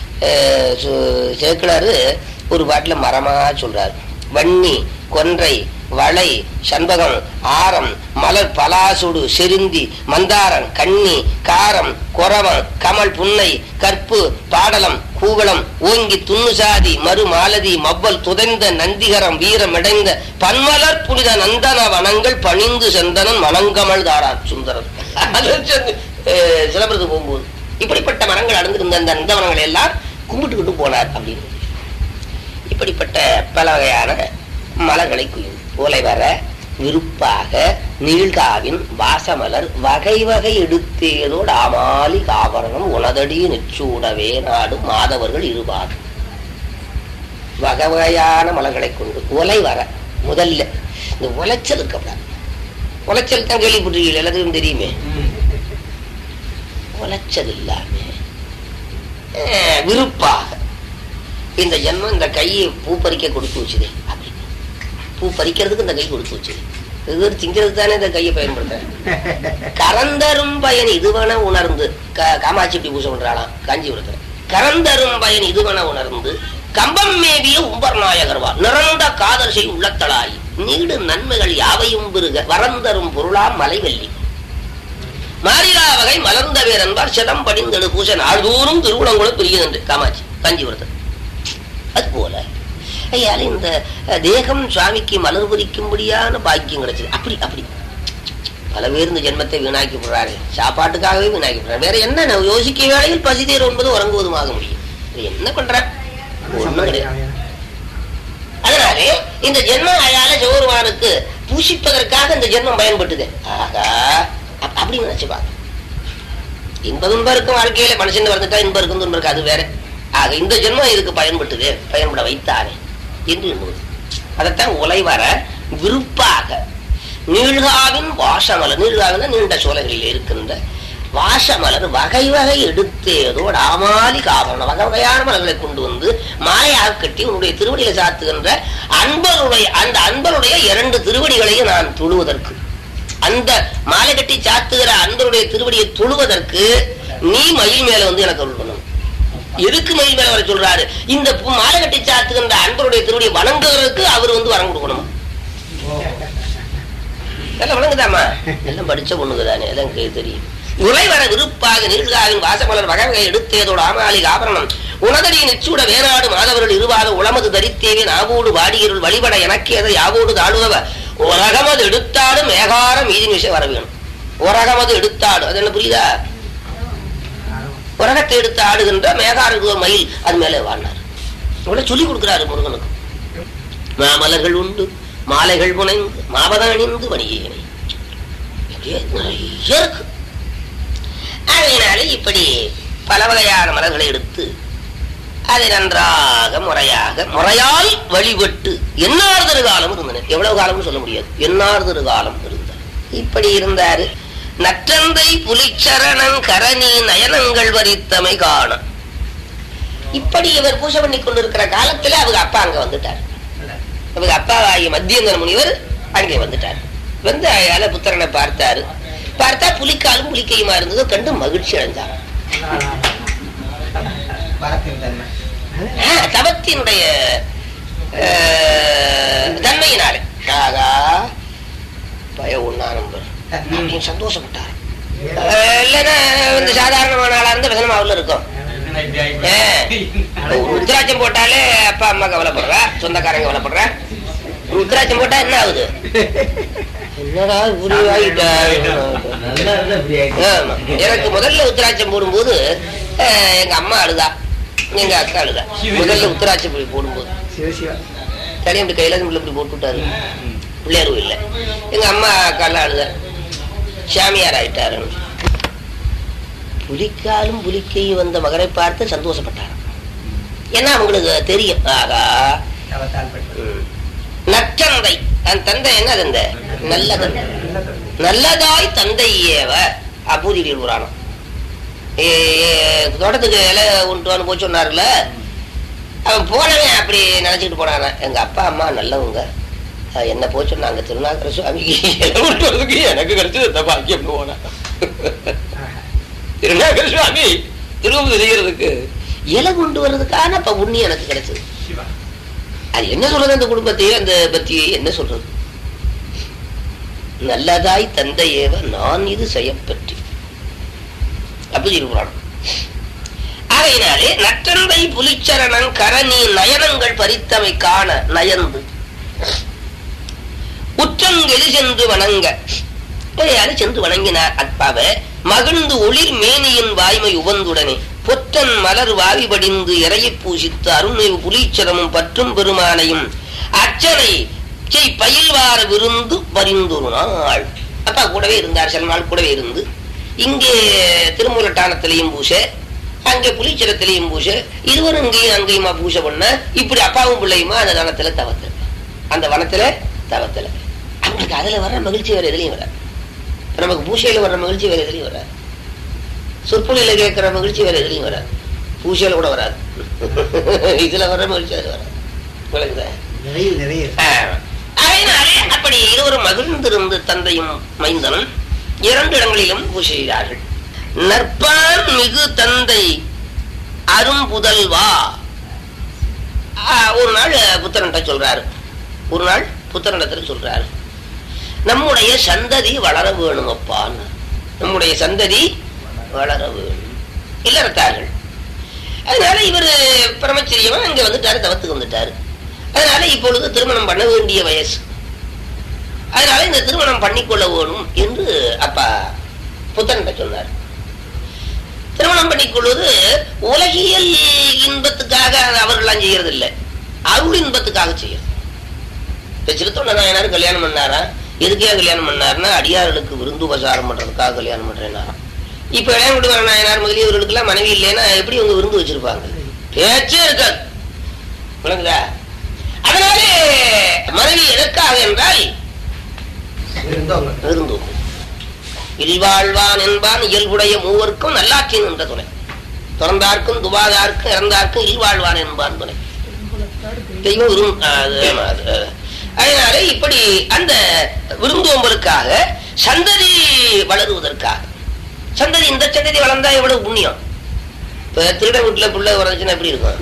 சேர்க்கிறாரு ஒரு பாட்டில் மரமா சொல்றாரு வன்னி கொன்றை வளை சண்பகம் ஆரம் மலர் பலாசுடு செருந்தி மந்தாரம் கன்னி காரம் கொரவம் கமல் புன்னை கற்பு பாடலம் கூவளம் ஓங்கி துண்ணுசாதி மறு மாலதி மவ்வல் துதைந்த நந்திகரம் வீரமிடைந்த பன்மலர் புனித நந்தன வனங்கள் பணிந்து செந்தனன் மணங்கமல் தாரார் சுந்தரர் அது வந்து, அஹ், சிலம்பரத்துக்கு போகும்போது இப்படிப்பட்ட மரங்கள் அடர்ந்திருந்த அந்த நந்தவனங்களை எல்லாம் கும்பிட்டுக்கிட்டு போனார் அப்படின்னு இப்படிப்பட்ட பல வகையான மலர்களை குயும் ஓலை வர விருப்பாக நீழ்காவின் வாசமலர் வகை வகை எடுத்தேதோடு ஆமாலி காவரணம் உனதடி நெச்சூடவே நாடு மாதவர்கள் இருபார் வகை வகையான மலர்களை கொண்டு ஒலை வர முதல்ல இந்த உலைச்சல் இருக்கப்படாது உலைச்சல் தான் கேள்விப்பட்டிருக்கீங்க எல்லாத்துக்கும் தெரியுமே உலைச்சல் இல்லாம அஹ், விருப்பாக இந்த ஜென்மம் இந்த கையை பூ பறிக்க கொடுத்து வச்சுது அப்படி பூ பறிக்கிறதுக்கு இந்த கை கொடுத்து வச்சுது இது திங்கிறதுக்கு தானே இந்த கையை பயன்படுத்த கரந்தரும் பயன் இதுவன உணர்ந்து க- காமாட்சி இப்படி பூஜை பண்றாளாம் காஞ்சிபுரத்துல கரந்தரும் பயன் இதுவன உணர்ந்து கம்பம் மேவிய உம்பர் நாயகர்வா நிறந்த காதல் செய் உள்ளத்தளாய் நீடு நன்மைகள் யாவையும் பெருக வரந்தரும் பொருளாம் மலைவல்லி மாறிலா வகை மலர்ந்த வேர் என்பார் சிதம் படிந்தெடு பூசை நாள்தோறும் திருவுளங்குளம் பிரியுது காமாட்சி காஞ்சிபுரத்தில் அது போல ஐயால இந்த அஹ், தேகம் சுவாமிக்கு மலர் பொறிக்கும்படியான பாக்கியம் கிடைச்சது அப்படி அப்படி பல பேர் இந்த ஜென்மத்தை வீணாக்கி விடுறாரு சாப்பாட்டுக்காகவே வீணாக்கி விடுறாரு வேற என்ன நான் யோசிக்க வேளையில் பசி தீர் என்பது உறங்குவதுமாக முடியும் இது என்ன பண்ற ஒண்ணும் கிடையாது அதனாலே இந்த ஜென்மம் அயால சிவருமானுக்கு பூஷிப்பதற்காக இந்த ஜென்மம் பயன்பட்டுது ஆகா அப்- அப்படி நினைச்சு பாக்க இன்ப துன்பம் இருக்கும் வாழ்க்கையில மனுஷன் வந்துட்டா இன்பம் இருக்கும் துன்பம் இருக்கு அது வேற ஆக இந்த ஜென்மம் இதுக்கு பயன்பட்டுது பயன்பட வைத்தானே என்று எண்ணுவது அதைத்தான் உலை வர விருப்பாக நீழ்காவின் வாசமலர் நீழ்காவின் நீண்ட சோலைகளில் இருக்கின்ற வாசமலர் வகை வகை எடுத்தேதோடு ஆமாலி காவரணம் வகை வகையான மலர்களை கொண்டு வந்து மாலையாக கட்டி உன்னுடைய திருவடியில சாத்துகின்ற அன்பருடைய அந்த அன்பருடைய இரண்டு திருவடிகளையும் நான் தொழுவதற்கு அந்த மாலை கட்டி சாத்துகிற அன்பருடைய திருவடியை தொழுவதற்கு நீ மயில் மேல வந்து எனக்கு அருள் பண்ணணும் எதுக்கு மயில் மேல வர சொல்றாரு இந்த பு- மாலை கட்டி சாத்துகின்ற அன்பருடைய திருவடியை வணங்குறதுக்கு அவர் வந்து வரம் கொடுக்கணும் எல்லாம் வணங்குதாமா எல்லாம் படிச்ச பொண்ணுக்குதானே எல்லாம் கே- தெரியும் உலை வர விருப்பாக நீழ்காவின் வாசமலர் வகை வகை எடுத்தேதோடு ஆமாலி ஆபரணம் உனதடி நிச்சூட வேறாடு மாதவர்கள் இருவாத உளமது தரித்தேவே நாவோடு வாடியிருள் வழிபட எனக்கேத யாவோடு தாடுவவ உலகமது எடுத்தாடு மேகாரம் மீதி விஷயம் வர வேணும் உலகமது எடுத்தாடு அது என்ன புரியுதா உலகத்தை எடுத்து ஆடுகின்ற மேகாருக்கு ஒரு மயில் அது மேலே வாழ்னார் இவ்வளவு சொல்லி கொடுக்கிறாரு முருகனுக்கு மாமலர்கள் உண்டு மாலைகள் புனைந்து மாபதம் அணிந்து வணிகேனை இப்படியே நிறைய இருக்கு ஆகையினாலே இப்படி பல வகையான மலர்களை எடுத்து அதை நன்றாக முறையாக முறையால் வழிபட்டு என்னார் காலம் இருந்தன எவ்வளவு காலம்னு சொல்ல முடியாது என்னார் காலம் இருந்தார் இப்படி இருந்தாரு நற்றந்தை புலிச்சரணன் கரணி நயனங்கள் வரித்தமை காண இப்படி இவர் பூஜை பண்ணி கொண்டிருக்கிற காலத்துல அவங்க அப்பா அங்க வந்துட்டார் அவங்க அப்பாவாகிய மத்தியங்கர முனிவர் அங்கே வந்துட்டார் வந்து அயால புத்திரனை பார்த்தாரு பார்த்தா புலிக்காலும் புலிக்கையுமா இருந்தது கண்டு மகிழ்ச்சி அடைந்தார் வரத்தின் தன்மை ஆ, தவத்தினுடைய அஹ், தன்மையினாலே ஆகா பய உண்ணா நம்பர் அப்படின்னு சந்தோஷப்பட்டார் அஹ், இல்லைன்னா வந்து சாதாரணமான ஆளா இருந்து விதனமா உள்ள இருக்கும் ஒரு ருத்ராட்சம் போட்டாலே அப்பா அம்மா கவலைப்படுறா சொந்தக்காரங்க கவலைப்படுறா ருத்ராட்சம் போட்டா என்ன ஆகுது என்னடா இப்படி ஆயிட்டா? நல்லா இருந்தா இப்படி ஆயிடுச்சு. ஆமா. எனக்கு முதல்ல உத்திராட்சம் போடும்போது அஹ், எங்க அம்மா அழுதா எங்க அக்கா அழுதா முதல்ல உத்திராட்சம் போய் போடும்போது சிவ சிவா தனியாக இப்படி கையில இருந்து இப்படி போட்டு விட்டாரு பிள்ளையாரும் இல்லை எங்க அம்மா அக்காலாம் அழுத சாமியார் ஆயிட்டாரு புலிக்காலும் புலிக்கையும் வந்த மகனை பார்த்து சந்தோஷப்பட்டார் ஏன்னா அவங்களுக்கு தெரியும் ஆகா தவத்தால் பெற்றது. ம். நற்சந்தை அந்த தந்தை என்ன தந்தை நல்ல தந்தை நல்லதாய் தந்தை ஏவ அப்பூதி புராணம் ஏ, ஏ, தோட்டத்துக்கு இலை உண்டுவான்னு போய் சொன்னார்ல அவன் போனவன் அப்படி நினைச்சிட்டு போனான எங்க அப்பா அம்மா நல்லவங்க அஹ் என்ன போய் சொன்னாங்க திருநாகர சுவாமிக்கு இலை உண்டு வரதுக்கு எனக்கு கிடைச்சது இந்த பாக்கியம் போனேன் திருநாகர சுவாமி திரும்ப செய்யறதுக்கு இலை கொண்டு வர்றதுக்கான இப்ப புண்ணியம் எனக்கு கிடைச்சது சிவா அது என்ன சொல்றது அந்த குடும்பத்தையே அந்த பத்தியை என்ன சொல்றது நல்லதாய் தந்தையேவ நான் இது செய்யப்பற்றி அப்படி இருக்கிறான் ஆகையினாலே நற்றந்தை புலிச்சரணன் கரணி நயனங்கள் பறித்தவை காண நயந்து உற்றங்கெளி சென்று வணங்க யாரு சென்று வணங்கினார் அப்பாவை மகிழ்ந்து ஒளிர் மேனியின் வாய்மை உவந்துடனே பொற்றன் மலர் வாவி படிந்து இறையை பூசித்து அருள்மிகு புலீச்சரமும் பற்றும் பெருமானையும் அர்ச்சனை செய் பயில்வார விருந்து பரிந்தொரு நாள் அப்பா கூடவே இருந்தார் சில நாள் கூடவே இருந்து இங்கே திருமூலட்டானத்திலையும் பூசை அங்கே புலிச்சரத்திலையும் பூசை இருவரும் இங்கேயும் அங்கேயுமா பூசை பண்ண இப்படி அப்பாவும் பிள்ளையுமா அந்த வனத்துல தவத்துல அந்த வனத்துல தவத்துல அவங்களுக்கு அதுல வர்ற மகிழ்ச்சி வேற எதுலையும் வர நமக்கு பூசையில வர்ற மகிழ்ச்சி வேற எதுலையும் வராது சொற்பொழியில கேட்கிற மகிழ்ச்சி வேற எதுலையும் வராது பூசையில கூட வராது இதுல வர்ற மகிழ்ச்சி அது வராது விளங்குதா நிறைய நிறைய ஆஹ். அதனாலே அப்படி இருவரும் மகிழ்ந்திருந்து தந்தையும் மைந்தனும் இரண்டு இடங்களிலும் பூஜை செய்தார்கள் நற்பான் மிகு தந்தை அரும்புதல்வா ஆஹ், ஒரு நாள் புத்தரன்ட்ட சொல்றாரு ஒரு நாள் புத்தரனிடத்துல சொல்றாரு நம்முடைய சந்ததி வளர வேணும் அப்பான்னு நம்முடைய சந்ததி வளர வேணும் இல்லறத்தார்கள் அதனால இவர் பிரம்மச்சரியமா அங்க வந்துட்டாரு தவத்துக்கு வந்துட்டாரு அதனால இப்பொழுது திருமணம் பண்ண வேண்டிய வயசு அதனால இந்த திருமணம் பண்ணிக்கொள்ள வேணும் என்று அப்பா புத்தன்கிட்ட சொன்னார் திருமணம் பண்ணிக்கொள்வது உலகியல் இன்பத்துக்காக அவர்கள்லாம் செய்யறது இல்லை அருள் இன்பத்துக்காக செய்யறது இப்ப சிறுத்தொண்ட நாயனார் கல்யாணம் பண்ணாரா எதுக்கே கல்யாணம் பண்ணாருன்னா அடியார்களுக்கு விருந்து உபசாரம் பண்றதுக்காக கல்யாணம் பண்றேனாராம் இப்ப இளையங்குடி வர நாயனார் முதலியவர்களுக்கு எல்லாம் மனைவி இல்லைன்னா எப்படி அவங்க விருந்து வச்சிருப்பாங்க பேச்சே இருக்காது விளங்குதா அதனாலே மனைவி எதற்காக என்றால் இருந்தவங்க விருந்து இல்வாழ்வான் என்பான் இயல்புடைய மூவர்க்கும் நல்லாற்றின் என்ற துணை துறந்தார்க்கும் துவாதார்க்கும் இறந்தார்க்கும் இல்வாழ்வான் என்பான் துணை தெய்வம் விரும் அது, அது, அதனால இப்படி அந்த விருந்தோம்பலுக்காக சந்ததி வளருவதற்காக சந்ததி இந்த சந்ததி வளர்ந்தா எவ்வளவு புண்ணியம் இப்ப திருட வீட்டுல பிள்ளை வளர்ந்துச்சுன்னா எப்படி இருக்கும்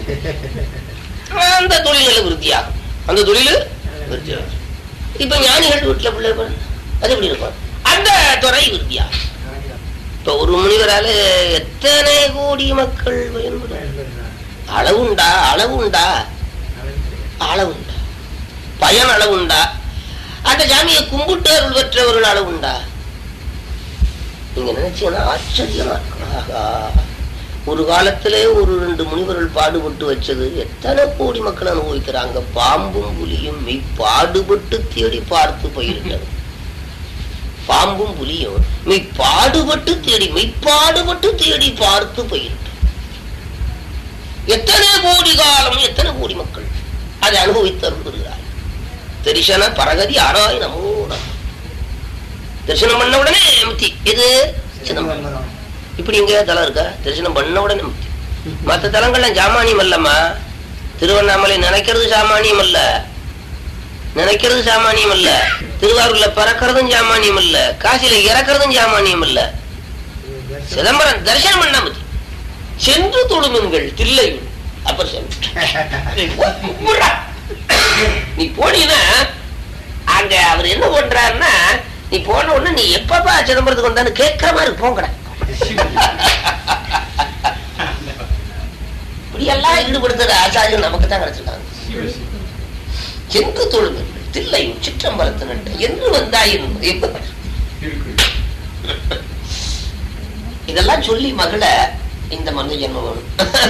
அந்த தொழில்கள் விருத்தியாகும் அந்த தொழில் விருத்தியாகும் இப்ப ஞானிகள் வீட்டுல பிள்ளை பிறந்தா அது எப்படி இருக்கும் அந்த துறை விருத்தியாகும் இப்ப ஒரு முனிவரால எத்தனை கோடி மக்கள் பயன்படும் அளவுண்டா அளவுண்டா அளவுண்டா பயன் அளவுண்டா அந்த சாமியை கும்பிட்டு அருள் பெற்றவர்கள் அளவுண்டா நீங்க நினைச்சீங்கன்னா ஆச்சரியமா இருக்கும் ஆகா ஒரு காலத்திலே ஒரு ரெண்டு முனிவர்கள் பாடுபட்டு வச்சது எத்தனை கோடி மக்கள் அனுபவிக்கிறாங்க பாம்பும் புலியும் மெய் பாடுபட்டு தேடி பார்த்து பயிரிட்டது பாம்பும் புலியும் மெய் பாடுபட்டு தேடி மெய் பாடுபட்டு தேடி பார்த்து பயிரிட்டது எத்தனை கோடி காலம் எத்தனை கோடி மக்கள் அதை அனுபவித்து அருள்கிறார் தரிசன பரகதி ஆராய் நமோட தரிசனம் பண்ண உடனே முத்தி இது சிதம்பரம் இப்படி எங்க தலம் இருக்கா தரிசனம் பண்ண உடனே முக்தி மற்ற தலங்கள்லாம் சாமானியம் அல்லம்மா திருவண்ணாமலை நினைக்கிறது சாமானியம் அல்ல நினைக்கிறது சாமானியம் அல்ல திருவாரூர்ல பறக்கிறதும் சாமானியம் அல்ல காசியில இறக்குறதும் சாமானியம் அல்ல சிதம்பரம் தரிசனம் பண்ண மதி சென்று தொழுமுங்கள் தில்லையுள் அப்புறம் சென்று கும்பிடுறா. நீ போனீங்கன்னா அங்க அவர் என்ன பண்றாருன்னா நீ போன உடனே நீ எப்பப்பா சிதம்பரத்துக்கு வந்தான்னு கேட்கிற மாதிரி போங்கடா இப்படி எல்லாம் ஈடுபடுத்துற ஆச்சாரியம் நமக்கு தான் கிடைச்சிருக்காங்க சென்று தொழுங்கள் தில்லையும் சிற்றம்பலத்து நட்டு என்று வந்தாயின் எப்ப இதெல்லாம் சொல்லி மகள இந்த மனித ஜென்மம் வேணும்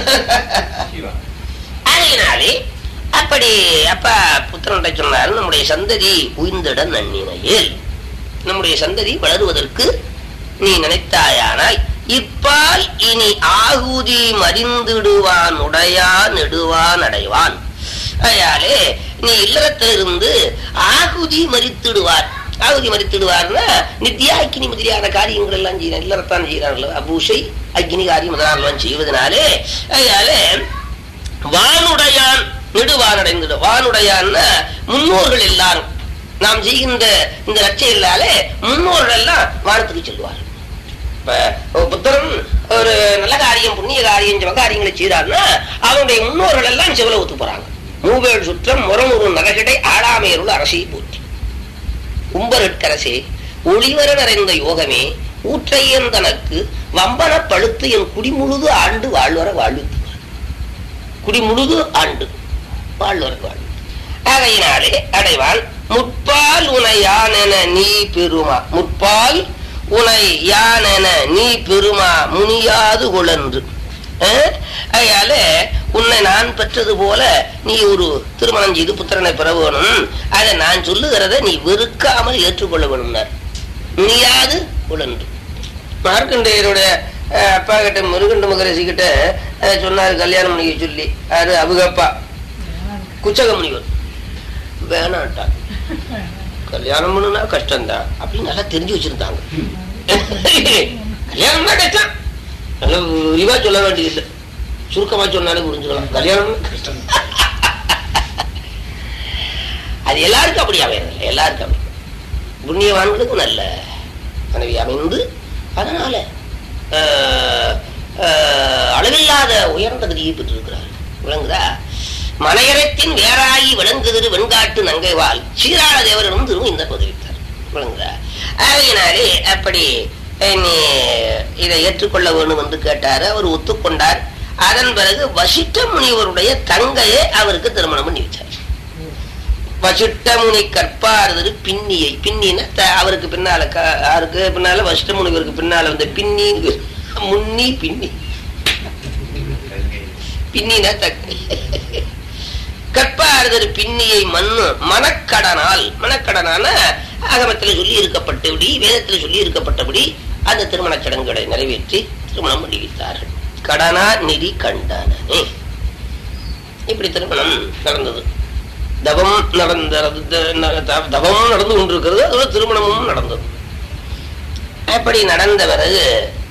ஆகையினாலே அப்படி அப்பா புத்திரன்ட சொன்னார் நம்முடைய சந்ததி உயிர்ந்திட நன்னினையில் நம்முடைய சந்ததி வளருவதற்கு நீ நினைத்தாயானால் இப்பால் இனி ஆகுதி மறிந்திடுவான் உடையான் நெடுவான் அடைவான் அயாலே நீ இல்லறத்திலிருந்து ஆகுதி மறித்திடுவார் ஆகுதி மறித்திடுவார்னா நித்யா அக்னி முதலியான காரியங்கள் எல்லாம் செய்ய இல்லறத்தான் செய்கிறார்கள் அபூஷை அக்னி காரியம் முதலாம் செய்வதனாலே அயாலே வானுடையான் நெடுவான் அடைந்துடு வானுடையான்னா முன்னோர்கள் எல்லாரும் நாம் செய்கின்ற இந்த ரட்சைகளாலே முன்னோர்கள் எல்லாம் வானத்துக்கு செல்வார் இப்ப ஒரு புத்தரன் ஒரு நல்ல காரியம் புண்ணிய காரியம் சிவ காரியங்களை செய்தார்னா அவனுடைய முன்னோர்கள் எல்லாம் செவல ஒத்து போறாங்க மூவேல் சுற்றம் முரமுறு நரகடை ஆளாமையருள் அரசியை போற்றி உம்பருட்கரசே ஒளிவர நிறைந்த யோகமே ஊற்றையன் தனக்கு வம்பன பழுத்து என் குடிமுழுது ஆண்டு வாழ்வர வாழ்வித்து குடி முழுது ஆண்டு வாழ்வருக்கு வாழ்வு ஆகையினாலே அடைவான் முற்பால் உனை யானென நீ பெருமா முற்பால் உனை யானென நீ பெருமா முனியாது குழன்று அதனால உன்னை நான் பெற்றது போல நீ ஒரு திருமணம் செய்து புத்திரனை பெற வேணும் அதை நான் சொல்லுகிறத நீ வெறுக்காமல் ஏற்றுக்கொள்ள வேணும்னார் முனியாது குழன்று மார்க்கண்டேயருடைய அஹ், அப்பா கிட்ட முருகண்ட மகரிஷி கிட்ட அஹ், சொன்னாரு கல்யாணம் பண்ணிக்க சொல்லி அது அபுகப்பா குச்சக முனிவர் வேணாட்டான் கல்யாணம் பண்ணுனா கஷ்டம்தான் அப்படின்னு நல்லா தெரிஞ்சு வச்சிருந்தாங்க கல்யாணம்னா கஷ்டம் நல்லா விரிவா சொல்ல வேண்டியதில்லை சுருக்கமா சொன்னாலே புரிஞ்சுக்கலாம் கல்யாணம் கஷ்டம் அது எல்லாருக்கும் அப்படி அமையறதில்லை எல்லாருக்கும் அப்படி புண்ணியவான்களுக்கும் நல்ல மனைவி அமைந்து அதனால ஆஹ், ஆஹ், அளவில்லாத உயர்ந்த கதியை பெற்றிருக்கிறார் விளங்குதா மனையரத்தின் வேறாயி விளங்குதிரு வெண்காட்டு நங்கைவாள் சீராள தேவரிடம் திரும்ப இந்த பதவித்தார் விளங்குதா ஆகையினாலே அப்படி அஹ், நீ இதை ஏற்றுக்கொள்ள வேண்டும் என்று கேட்டார் அவர் ஒத்துக்கொண்டார் அதன் பிறகு வசிஷ்ட முனிவருடைய தங்கையை அவருக்கு திருமணம் பண்ணி வச்சார் வசிஷ்ட முனி கற்பாரதரு பின்னியை பின்னின அவருக்கு பின்னால க- யாருக்கு பின்னால வசிஷ்ட முனிவருக்கு பின்னால வந்த பின்னி முன்னி பின்னி பின்னின தக்கை கற்பாரதரு பின்னியை மண்ணு மனக்கடனால் மனக்கடனான ஆகமத்தில் சொல்லி இருக்கப்பட்டபடி வேதத்தில் சொல்லி இருக்கப்பட்டபடி அந்த திருமணச் சடங்குகளை நிறைவேற்றி திருமணம் பண்ணி வைத்தார்கள் கடனா நிதி கண்டனே இப்படி திருமணம் நடந்தது தவம் நடந்தது த- தவமும் நடந்து கொண்டிருக்கிறது அதோட திருமணமும் நடந்தது அப்படி நடந்த பிறகு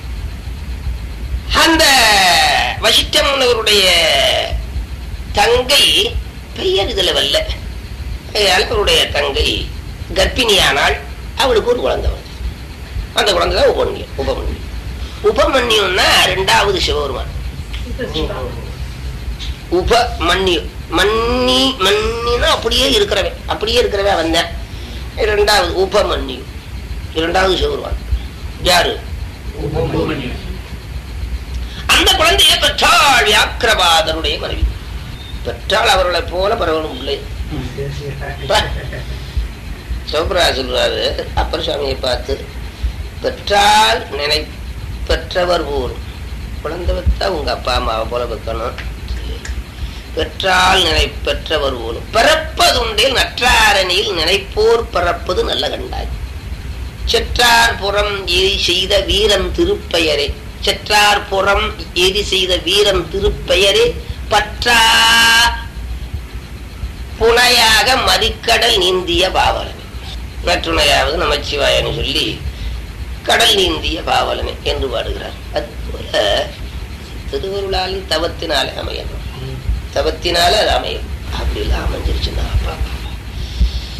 அந்த வசிஷ்ட முனிவருடைய தங்கை பெயர் இதுல வல்ல ஆகையால் அவருடைய தங்கை கர்ப்பிணியானால் அவளுக்கு ஒரு குழந்தை வந்து அந்த குழந்தை தான் உபமன்யம் உபமன்யம் உபமன்யம்னா ரெண்டாவது சிவபெருமான் உபமன்யம் மன்னி மன்னினா அப்படியே இருக்கிறவன் அப்படியே இருக்கிறவன் வந்தேன் இரண்டாவது உபமன்யம் இரண்டாவது சிவபெருமான் யாரு அந்த குழந்தையை பெற்றாள் வியாக்கிரபாதருடைய மனைவி பெற்றால் அவர்களை போல பரவணும் இல்லை சிவபிரா சொல்றாரு அப்பர் சுவாமியை பார்த்து பெற்றால் நினை பெற்றவர் போல் குழந்தை பெற்றா உங்க அப்பா அம்மாவை போல வைக்கணும் பெற்றால் நினை பெற்றவர் போலும் பிறப்பதுண்டில் நற்றாரணியில் நினைப்போர் பிறப்பது நல்ல கண்டாய் செற்றார் புறம் எரி செய்த வீரன் திருப்பெயரே செற்றார் புறம் எரி செய்த வீரன் திருப்பெயரே பற்றா புனையாக மறிக்கடல் நீந்திய பாவலனே மற்றுணையாவது நமச்சிவாயன்னு சொல்லி கடல் நீந்திய பாவலனே என்று பாடுகிறார் அதுபோல திருவருளால் தவத்தினாலே அமையணும் தவத்தினால அது அமையும் அப்படி எல்லாம் அமைஞ்சிருச்சுன்னா அப்பா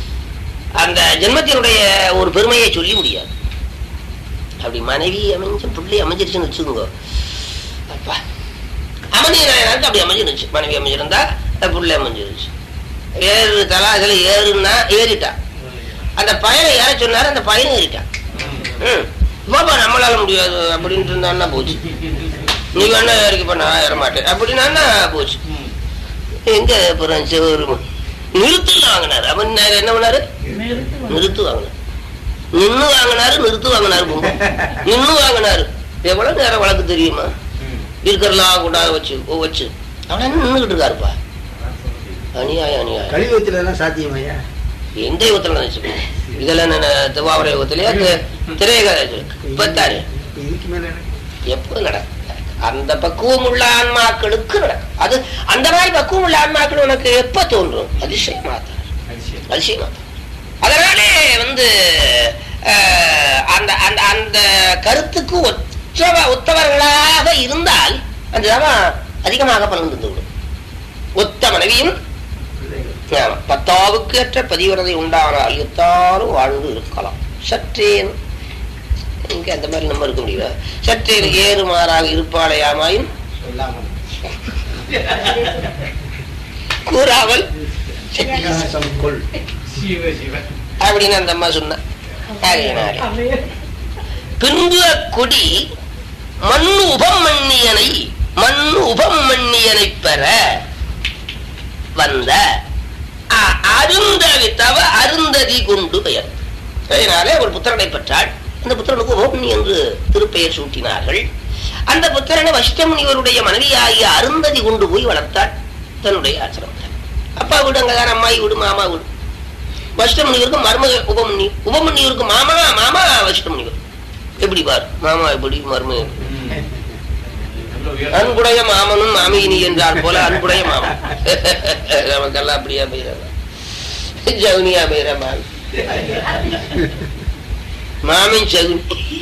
அந்த ஜென்மத்தினுடைய ஒரு பெருமையை சொல்லி முடியாது அப்படி மனைவி அமைஞ்சு பிள்ளை அமைஞ்சிருச்சுன்னு வச்சுக்கோங்க அப்பா அமைஞ்ச நாயனாருக்கு அப்படி அமைஞ்சிருச்சு மனைவி அமைஞ்சிருந்தா அந்த பிள்ளை அமைஞ்சிருச்சு ஏறு தலாசில ஏறுன்னா ஏறிட்டான் அந்த பையனை ஏற சொன்னாரு அந்த பையன் ஏறிட்டான் ம். பாப்பா நம்மளால முடியாது அப்படின்ட்டு இருந்தான்னா போச்சு நீ வேணா ஏறிக்கப்ப நான் ஏற மாட்டேன் அப்படின்னா போச்சு எங்க அப்புறம் சிவரு நிறுத்துல வாங்கினாரு அவன் என்ன- என்ன பண்ணாரு நிறுத்து நிறுத்து வாங்கினாரு நின்னு வாங்கினாரு நிறுத்து வாங்கினாரு பொம்பை. நின்னு வாங்கினாரு எவ்வளவு நேரம் வழக்கு தெரியுமா இருக்கிறலாம் கூட வச்சு ஓ, வச்சு அவன நின்றுகிட்டு இருக்காருப்பா அநியாயம் அநியாயம் கலியுகத்துல எல்லாம் சாத்தியமையா எந்த யுகத்துல நினைச்சு இதெல்லாம் என்ன திருவாவர யுகத்திலேயே திரையக பத்தாரு இதுக்கு மேல என்ன? எப்போ நடக்கும் அந்த பக்குவம் உள்ள ஆன்மாக்களுக்கு நடக்கும் அது அந்த மாதிரி பக்குவம் உள்ள ஆன்மாக்கள் உனக்கு எப்ப தோன்றும் அதிசயமா தான் அதிசயமா தான். அதனாலே வந்து அஹ், அந்த அந்த அந்த கருத்துக்கு ஒற்றவ ஒத்தவர்களாக இருந்தால் அந்த தவம் அதிகமாக பலன் தந்துவிடும் ஒத்த மனைவியும் ஆமா, பத்தாவுக்கு ஏற்ற பதிவிரதை உண்டானால் எத்தாலும் வாழ்ந்து இருக்கலாம் சற்றேன் இங்க அந்த மாதிரி நம்ம இருக்க முடியல சற்றேன் ஏறுமாறாக இருப்பாளையாமாயின் சொல்லாமல் கூறாமல் விகாசம் கொள் அப்படின்னு அந்த அம்மா சொன்ன ஆகையினாலே. அப்படியே பின்பு அக்குடி மண்ணு உபம் மன்னியனை மண்ணு உபம் மன்னியனை பெற வந்த அ- அருந்ததி தவ அருந்ததி கொண்டு பெயர் அதனாலே ஒரு புத்திரனை பெற்றாள் அந்த புத்திரனுக்கு உபமணி என்று திருப்பெயர் சூட்டினார்கள் அந்த புத்திரனை வசிஷ்டமுனிவருடைய மனைவியாகிய அருந்ததி கொண்டு போய் வளர்த்தாள் தன்னுடைய ஆசிரமத்தில் அப்பா வீடு அங்கதான் அம்மாயி வீடு மாமா வீடு வசிஷ்டமுனிவருக்கு மருமக உபமணி உபமணியவருக்கு மாமா மாமா வசிஷ்டமுனிவர் எப்படி பார் மாமா எப்படி மருமக அன்புடைய மாமனும் மாமியினி என்றார் போல அன்புடைய மாமன் நமக்கெல்லாம் அப்படியா பெய்யறதா ஜவுனியா பெய்யற மாமி மாமின் சகுனி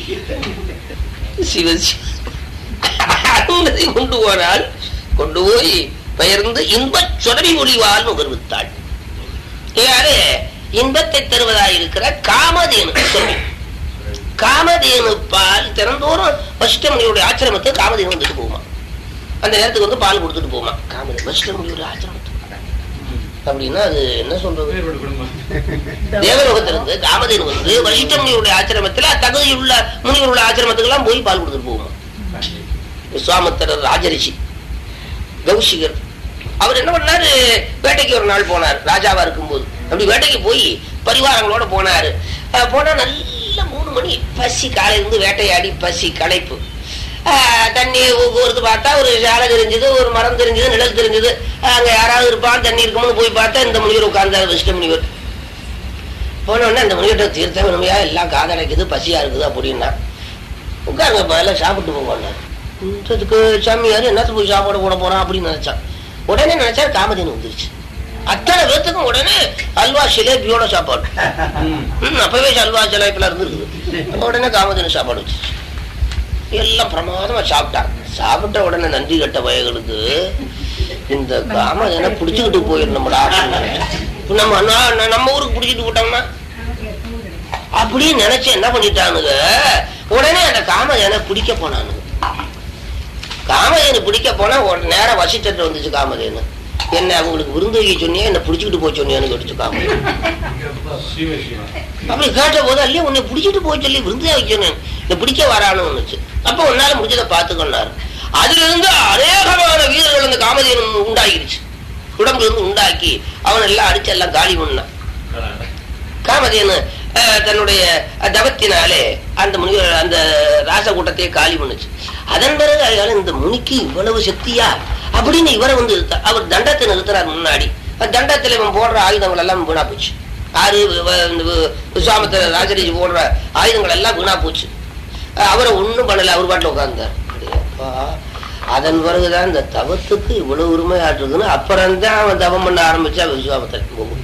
சிவசி அருந்ததி கொண்டு போனால் கொண்டு போய் பெயர்ந்து இன்பச் சொடரி ஒளிவால் நுகர்வித்தாள் யாரு இன்பத்தை தருவதாயிருக்கிற காமதேனு சொல்லி காமதேனு பால் தினந்தோறும் வசிஷ்டமுனியுடைய ஆச்சிரமத்துக்கு காமதேனு வந்துட்டு போகுமா அந்த நேரத்துக்கு வந்து பால் கொடுத்துட்டு போகுமா காமதேனு வசிஷ்டமுனியுடைய ஆச்சிரமத்துக்கு அப்படின்னா அது என்ன சொல்றது தேவலோகத்திலிருந்து காமதேனு வந்து வசிஷ்டமுனியுடைய ஆச்சிரமத்துல தகுதியுள்ள முனிவருள்ள ஆச்சிரமத்துக்கு எல்லாம் போய் பால் கொடுத்துட்டு போகுமா விஸ்வாமித்திரர் ராஜரிஷி கௌஷிகர் அவர் என்ன பண்ணாரு வேட்டைக்கு ஒரு நாள் போனார் ராஜாவா இருக்கும்போது அப்படி வேட்டைக்கு போய் பரிவாரங்களோட போனாரு அஹ் போனா நல்ல மூணு மணி பசி காலையில இருந்து வேட்டையாடி பசி களைப்பு அஹ் தண்ணி ஒவ்வொருத்து பார்த்தா ஒரு சாலை தெரிஞ்சது ஒரு மரம் தெரிஞ்சது நிழல் தெரிஞ்சது அங்க யாராவது இருப்பான் தண்ணி இருக்கும்னு போய் பார்த்தா இந்த முனிவர் உட்கார்ந்தார் விஷ்ணு முனிவர் போன உடனே அந்த முனிவர்கிட்ட தீர்த்தம் வேணுமையா எல்லாம் காதடைக்குது பசியா இருக்குது அப்படின்னா உட்காருங்க பதில சாப்பிட்டு போங்கன்னாரு இதுக்கு சாமியார் என்னத்துக்கு போய் சாப்பாடு போட போறான் அப்படின்னு நினைச்சான் உடனே நினைச்சா காமதேனு வந்துருச்சு அத்தனை பேர்த்துக்கும் உடனே அல்வா சிலேபியோட சாப்பாடு ம், அப்பவே அல்வா சிலேபில இருந்துருக்குது உடனே காமதேனு சாப்பாடு வச்சிருச்சு எல்லாம் பிரமாதமா சாப்பிட்டான் சாப்பிட்ட உடனே நன்றி கட்ட வயகளுக்கு இந்த காமதேனை பிடிச்சுக்கிட்டு போயிடணும்டா அப்படின்னு நினைச்சேன். இப்ப நம்ம அண்ணா- நம்ம ஊருக்கு பிடிச்சிட்டு போட்டோம்னா அப்படின்னு நினைச்சு என்ன பண்ணிட்டானுங்க உடனே அந்த காமதேனை பிடிக்க போனானுங்க காமதேனு பிடிக்க போனா உடனே நேரம் வசிட்டு வந்துச்சு காமதேனு என்ன அவங்களுக்கு விருந்து வைக்க சொன்னியா என்ன பிடிச்சிக்கிட்டு போய் சொன்னியான்னு கேட்டுச்சு காமதேனு அப்படி கேட்ட போது அல்லையே உன்னை பிடிச்சிட்டு போய் சொல்லி விருந்து வைக்க சொன்னேன் என்ன பிடிக்க வரான்னு ஒண்ணுச்சு அப்ப உன்னால முடிஞ்சதை பார்த்துக்கொண்டாரு அதுல இருந்து அநேகமான வீரர்கள் அந்த காமதேனு உண்டாகிருச்சு உடம்புல இருந்து உண்டாக்கி அவன் எல்லாம் அடிச்சு எல்லாம் காலி பண்ணான் காமதேனு அஹ், தன்னுடைய தவத்தினாலே அந்த முனிவர் அந்த ராசக்கூட்டத்தையே காலி பண்ணுச்சு அதன் பிறகு அயால இந்த முனிக்கு இவ்வளவு சக்தியா அப்படின்னு இவரை வந்து இழுத்தா- அவர் தண்டத்தை நிறுத்துறார் முன்னாடி அந்த தண்டத்துல இவன் போடுற ஆயுதங்கள் எல்லாம் வீணா போச்சு ஆறு வ- வ- இந்த வி- விஸ்வாமித்திர ராஜரிஷி போடுற ஆயுதங்கள் எல்லாம் வீணா போச்சு அஹ், அவரை ஒண்ணும் பண்ணல அவர் பாட்டுல உட்கார்ந்தார் அடேப்பா. அதன் பிறகுதான் இந்த தவத்துக்கு இவ்வளவு உரிமை ஆற்றுதுன்னு அப்புறம்தான் அவன் தவம் பண்ண ஆரம்பிச்சா விஸ்வாமித்திரன் போகும்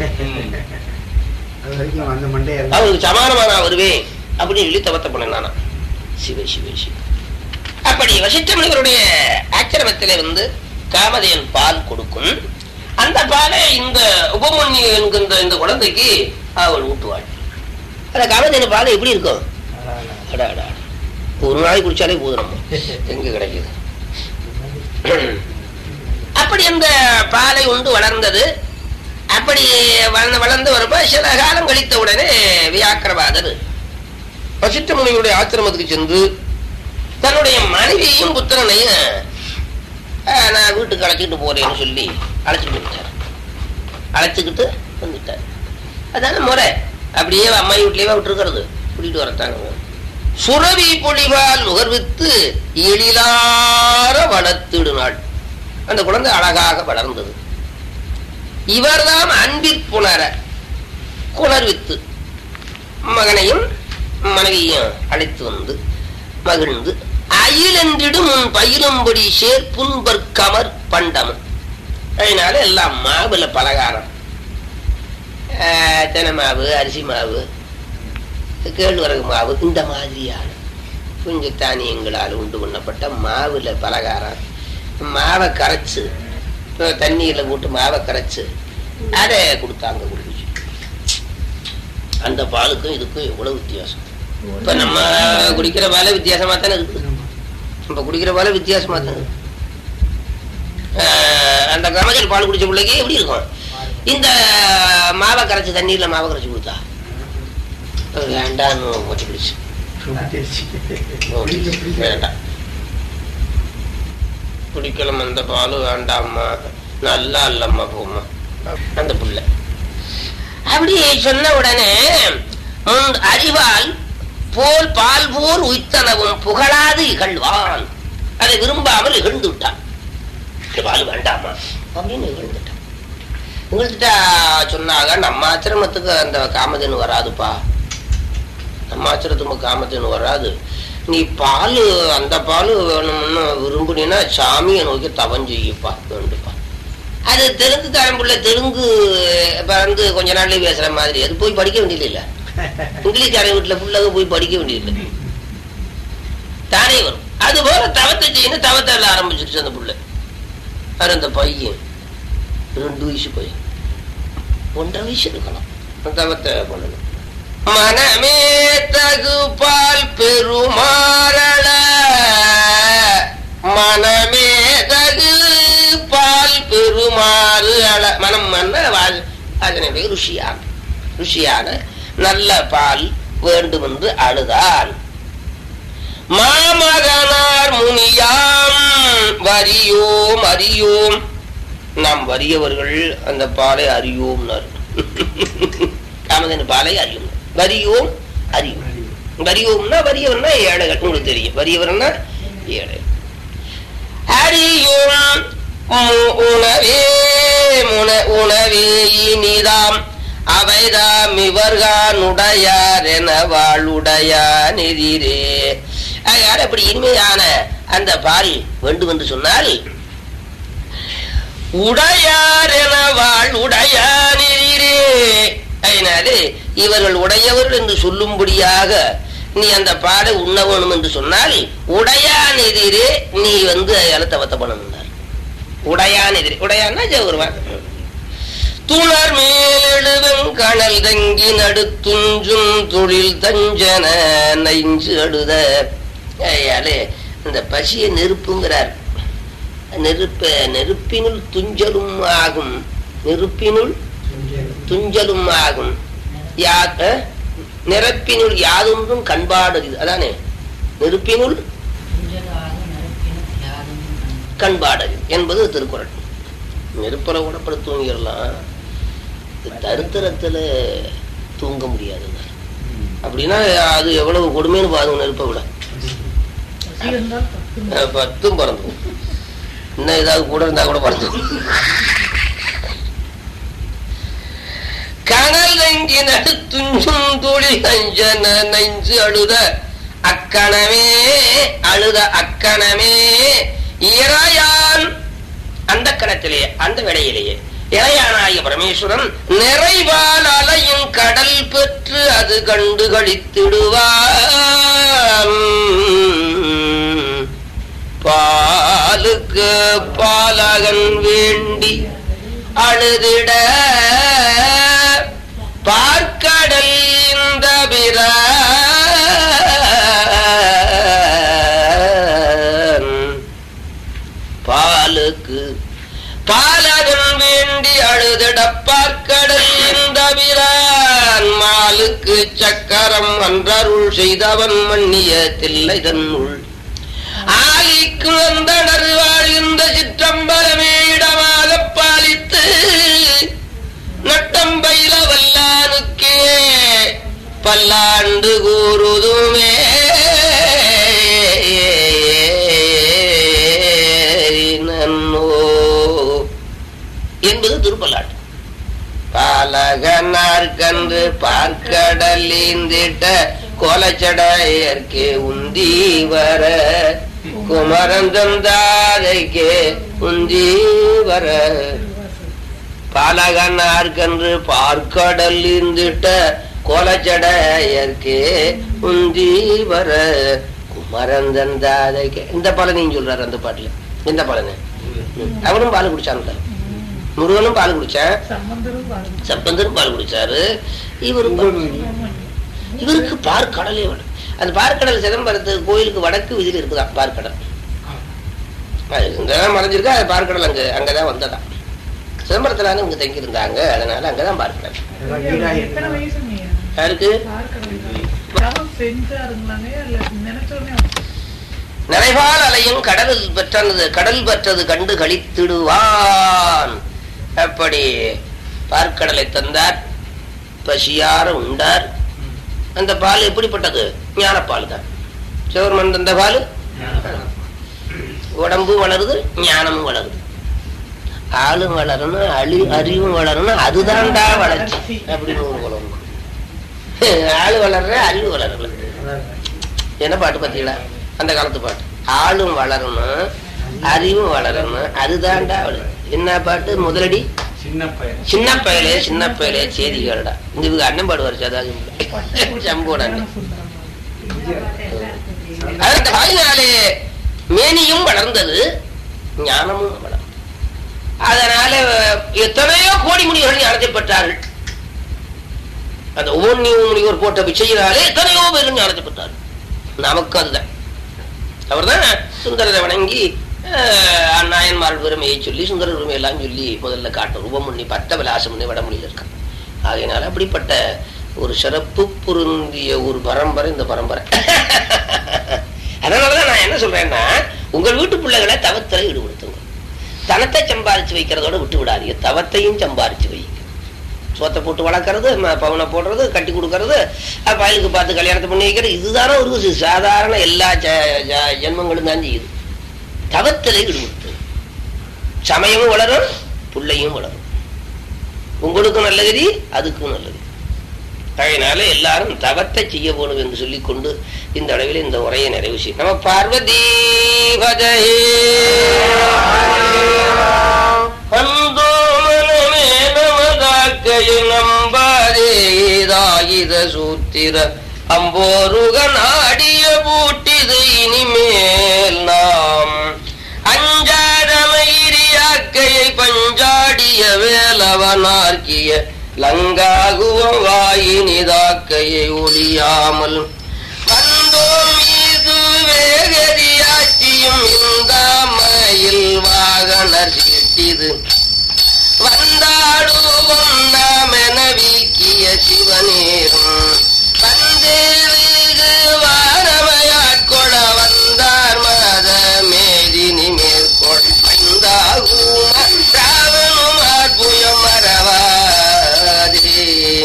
அது வரைக்கும் அந்த மண்டையை அவருக்கு சமானமா நான் வருவேன் அப்படின்னு சொல்லி தவத்தை பண்ணானா சிவ சிவ சிவ அப்படி வசிஷ்ட முனிவருடைய ஆச்சிரமத்திலே வந்து காமதேன் பால் கொடுக்கும் அந்த பாலை இந்த உபமன்யு என்கின்ற இந்த குழந்தைக்கு அவள் ஊட்டுவாள் அந்த காமதேனு பால் எப்படி இருக்கும் அடா அடா அடா. ஒரு நாளைக்கு குடிச்சாலே போதும் நம்ம எங்க கிடைக்குது அப்படி அந்த பாலை உண்டு வளர்ந்தது அப்படி வளர்ந்து வளர்ந்து வரப்ப சில காலம் கழித்த உடனே வியாக்கிரவாதர் வசிஷ்ட முனிவருடைய ஆசிரமத்துக்கு சென்று தன்னுடைய மனைவியையும் புத்திரனையும் "ஆஹ், நான் வீட்டுக்கு அழைச்சிட்டு போறேன்னு சொல்லி அழைச்சிட்டு வந்துட்டார் அழைச்சிக்கிட்டு வந்துட்டார் அதான முறை அப்படியே அம்மாயி வீட்லயே விட்டுருக்கிறது கூட்டிட்டு வரத்தாங்க சுரவி பொழிவால் நுகர்வித்து எழிலார வளர்த்திடுநாள் அந்த குழந்தை அழகாக வளர்ந்தது இவர்தான் அன்பிற்புணர குணர்வித்து மகனையும் மனைவியையும் அழைத்து வந்து மகிழ்ந்து அயிலென்றிடும் உன் பயிலும்படி சேர் புன்பற்கமர் பண்டமும் அதனால எல்லாம் மாவுல பலகாரம் ஆஹ், தெனை மாவு அரிசி மாவு கேழ்வரகு மாவு இந்த மாதிரியான கொஞ்சம் தானியங்களால் உண்டு பண்ணப்பட்ட மாவுல பலகாரம் மாவை கரைச்சு அஹ், தண்ணியில போட்டு மாவை கரைச்சு அதை கொடுத்தாங்க குடிச்சு அந்த பாலுக்கும் இதுக்கும் எவ்வளவு வித்தியாசம் இப்ப நம்ம குடிக்கிற பால வித்தியாசமா தானே இருக்கு நம்ம குடிக்கிற பால வித்தியாசமா தானே இருக்கு ஆஹ், அந்த கமஜல் பால் குடிச்ச பிள்ளைக்கு எப்படி இருக்கும் இந்த மாவை கரைச்சு தண்ணீர்ல மாவை கரைச்சு கொடுத்தா அது வேண்டான்னு வச்சு குடிச்சு வேண்டாம் குடிக்கலாம் அந்த பால் வேண்டாம்மா நல்லா இல்லம்மா போம்மா அந்த புள்ள அப்படி சொன்ன உடனே உன் அறிவால் போல் பால் போல் உய்த்தனவும் புகழாது இகழ்வான் அதை விரும்பாமல் இகழ்ந்து விட்டான் இந்த பால் வேண்டாமா அப்படின்னு இகழ்ந்துட்டான் இகழ்ந்துட்டா சொன்னாங்க நம்ம ஆச்சிரமத்துக்கு அந்த காமதேனு வராதுப்பா நம்ம ஆச்சிரத்துக்கு காமதேனு வராது நீ பால் அந்த பால் வேணும்னு விரும்புனீன்னா சாமியை நோக்கி தவம் செய்யப்பா வேண்டுப்பா அது தெலுங்கு காரம்புள்ள தெலுங்கு பறந்து கொஞ்ச நாள்லயே பேசுற மாதிரி அது போய் படிக்க வேண்டியது இல்ல இங்கிலீஷ்காரன் வீட்டுல ஃபுல்லாக போய் படிக்க வேண்டியது இல்லை தானே வரும் அது போல தவத்தை செய்யணும் தவத்தை எல்லாம் ஆரம்பிச்சிருச்சு அந்த புள்ள அது அந்த பையன் ரெண்டு வயசு பையன் ஒன்றரை வயசு இருக்கணும் அந்த தவத்தை பண்ணணும் மனமே தகுபால் பெருமாறள மனமே தகு பால் பெருமாறு அள மனம் மன்ன அதனவே ருஷியான ருஷியான நல்ல பால் வேண்டும் என்று அழுதான் மாமகனார் முனியாம் வரியோம் அறியோம் நாம் வறியவர்கள் அந்த பாலை அறியோம்னார் காமதேனு பாலை அறியும் வரியோம் அறியும் வரியோம்னா வறியவர்னா ஏழைகள் உங்களுக்கு தெரியும் வறியவர்னா ஏழை அறியும் உ- உணவே முன உணவே இனிதாம் அவைதாம் இவர்கானுடையார் என வாழுடையான் எதிரே ஆகையால் அப்படி இனிமையான அந்த பால் வேண்டும் என்று சொன்னால் உடையார் என வாழ் உடையான் எதிரே அதனாலே இவர்கள் உடையவர்கள் என்று சொல்லும்படியாக நீ அந்த பாலை உண்ண வேணும் என்று சொன்னால் உடையான் எதிரே நீ வந்து அழுத்தவத்த பண்ணணும்னார் உடையான் எதிரே உடையான்னா ஜெகருவான் துணர் மேலெழுவன் கணல் தங்கி நடுத்துஞ்சும் தொழில் தஞ்சன நைஞ்சு அழுத ஐயாலே இந்த பசியை நெருப்புங்கிறார் நெருப்ப நெருப்பினுள் துஞ்சலும் ஆகும் நெருப்பினுள் துஞ்சலும் ஆகும் யா அஹ்? நிரப்பினுள் யாதொன்றும் கண்பாடறிது அதானே நெருப்பினுள் கண்பாடறிது என்பது திருக்குறள் நெருப்பலை உடப்பட தூங்கிடலாம் தருத்தரத்துல தூங்க முடியாதுங்க அப்படின்னா அது எவ்வளவு கொடுமைன்னு பாருங்க நெருப்பை விட பசி இருந்தால் பத்தும் அஹ் பத்தும் பறந்து இன்னும் ஏதாவது கூட இருந்தா கூட பறந்து கனல் நெங்கி நடுத்துஞ்சும் துளி கஞ்சன நெஞ்சு அழுத அக்கணமே அழுத அக்கணமே இறையான் அந்த கணத்திலேயே அந்த விடையிலேயே இறையானாகிய பரமேஸ்வரன் நிறைவால் அலையும் கடல் பெற்று அது கண்டு கழித்திடுவான் பாலுக்கு பாலகன் வேண்டி அழுதிட பார்க்கடல் இந்த பிரான் பாலுக்கு பாலகன் வேண்டி அழுதிட பார்க்கடல் இந்த பிரான் மாலுக்கு சக்கரம் அன்றருள் செய்தவன் மன்னிய தில்லை தன்னுள் ஆலிக்கு வந்தனர் வாழ்கின்ற சிற்றம்பலமே இடமாக பாலித்து நட்டம்பயில வல்லானுக்கே பல்லாண்டு கூறுதுமே நன்னோ என்பது திருப்பல்லாட்டு பாலகனார் கன்று பார்க்கடலிந்திட்ட கோலச்சடையர்க்கே உந்தி வர குமரன் தந்தாதைக்கே உந்தி வர பாலகனார் கன்று பார்க்கடல் இருந்திட்ட கோலச்சடையர்க்கே உந்தி வர குமரன் தந்தாதைக்கே இந்த பலனையும் சொல்றாரு அந்த பாட்டுல இந்த பலனை அவனும் பால் குடிச்சான் முருகனும் பால் குடிச்சான் சம்பந்தரும் பாருங்க சம்பந்தரும் பால் குடிச்சாரு இவரு இவருக்கு பார்க்கடலே வேணும் அந்த பார்க்கடல் சிதம்பரத்து கோயிலுக்கு வடக்கு விதியில் இருக்குதா பார்க்கடல் அது இங்கதான் மறைஞ்சிருக்கு அது பார்க்கடல் அங்க அங்கதான் வந்ததா சிதம்பரத்துல இங்க தங்கி இருந்தாங்க அதனால அங்கதான் பார்க்கடல் அதெல்லாம் வீடாக எத்தனை இருந்தா வயசு நீ யாருக்கு தவம் செஞ்சாருங்களானே இல்ல நினைச்சோடனே நிறைவால் அலையும் கடலில் பெற்றது கடல் பெற்றது கண்டு கழித்திடுவான் அப்படி பார்க்கடலை தந்தார் பசியார உண்டார் அந்த பால் எப்படிப்பட்டது ஞானப்பால் தான் சிவருமன் தந்த பால் உடம்பு வளருது ஞானமும் வளருது ஆளும் வளரணும் அழி அறிவும் வளரணும் அதுதான்டா வளர்ச்சி அப்படின்னு ஒரு குலம் ஆளு வளர்ற அறிவு வளரல என்ன பாட்டு பார்த்தீங்களா அந்த காலத்து பாட்டு ஆளும் வளரணும் அறிவும் வளரணும் அதுதான்டா வளரும். என்ன பாட்டு முதலடி சின்ன பையன் சின்ன பயலே சின்ன பயலே சேதிகள்டா இந்த இவங்க அண்ணன் பாடுவார் சதாஜி சம்போட அண்ணன் அந்த வாயினாலே மேனியும் வளர்ந்தது ஞானமும் வளர்ந்தது அதனால எத்தனையோ கோடி முனிவர்கள் ஞானத்தை பெற்றார்கள் அந்த ஒவ்வொரு முனிவர் போட்ட பிச்சையினாலே எத்தனையோ பேரும் ஞானத்தை பெற்றார்கள் நமக்கு அதுதான் அவர்தான் சுந்தரரை வணங்கி அஹ், நாயன்மார்கள் பெருமையை சொல்லி சுந்தர பெருமை எல்லாம் சொல்லி முதல்ல காட்டும் ரூபம் பண்ணி பட்ட விலாசம் பண்ணி வடமொழியில் இருக்கான் ஆகையினால அப்படிப்பட்ட ஒரு சிறப்பு பொருந்திய ஒரு பரம்பரை இந்த பரம்பரை அதனாலதான் நான் என்ன சொல்றேன்னா உங்கள் வீட்டு பிள்ளைகளை தவத்தில் ஈடுபடுத்துங்க தனத்தை சம்பாரிச்சு வைக்கிறதோட விட்டு விடாதீங்க தவத்தையும் சம்பாரிச்சு வைங்க சோத்தை போட்டு வளர்க்கறது ம- பவனை போடுறது கட்டி கொடுக்கறது அஹ் பயலுக்கு பார்த்து கல்யாணத்தை பண்ணி வைக்கிறது இதுதானே ஒரு சி- சாதாரண எல்லா ஜ- ஜ- ஜென்மங்களும் தான் செய்யுது தவத்திலே ஈடுபடுத்து சமயமும் வளரும் பிள்ளையும் வளரும் உங்களுக்கும் நல்ல கதி அதுக்கும் நல்லது அதனால எல்லாரும் தவத்தை செய்ய போகணும் என்று சொல்லிக் கொண்டு இந்த அளவில் இந்த உரையை நிறைவு செய்யும் நம்ம பார்வதி பஜயே அந்தோ மனமே நமதாக்கையை நம்பாதேதாயுத சூத்திர அம்போருக நாடிய பூட்டிது இனிமேல் நாம் அஞ்சாதமயிரியாக்கையை பஞ்சாடிய வேலவனார்க்கிய லங்காகுவம் வாயினிதாக்கையை ஒளியாமல் வந்தோம் மீது வேகதியாட்சியும் இந்த மயில் வாகனர் சீட்டிது வந்தாடுவோம் நாம் என வீக்கிய சிவநேரும் வந்தேறு வாரமையாட்கொட வந்தார் மத மேதினி மேற்கொள் வந்தாகும் ராவனும் அற்புயம் மறவாதே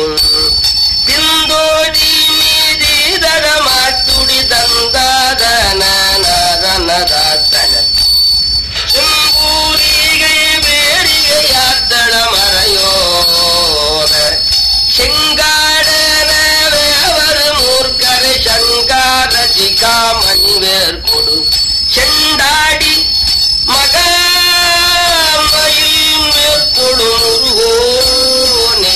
திந்தோடி மீதி தரமாட்டுடி தந்தாதன நதனதாத்தன செம்பூரிகை வேடிகையாத்தள மறையோத செங்காடன வேவர் மூர்க்கரை சங்கார சிகாமணி வேர்கொடு செண்டாடி மகமயில் மேற்கொடு முருகோனே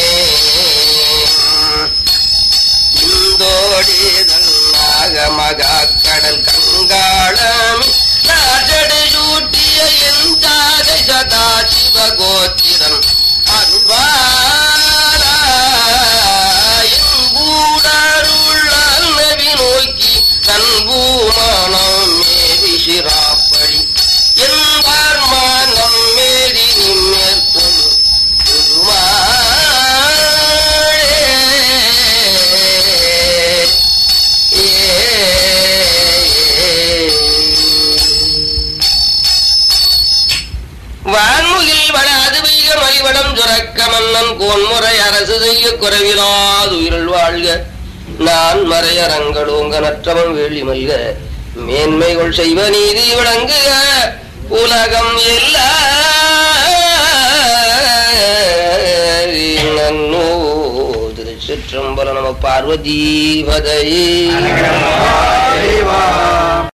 இந்தோடி தன்னாக மகா கடல் கங்காளம் ராஜடு சூட்டிய எந்தாதை சதா சிவகோத்திரம் அருள்வாரா மறக்க மன்னன் கோன்முறை அரசு செய்ய குறைவிலாது உயிரல் வாழ்க நான் மறையரங்களோங்க நற்றவம் வேலி மல்க மேன்மைகள் செய்வ நீதி விளங்குக உலகம் எல்லாம் திருச்சிற்றம்பல நம பார்வதி பதையே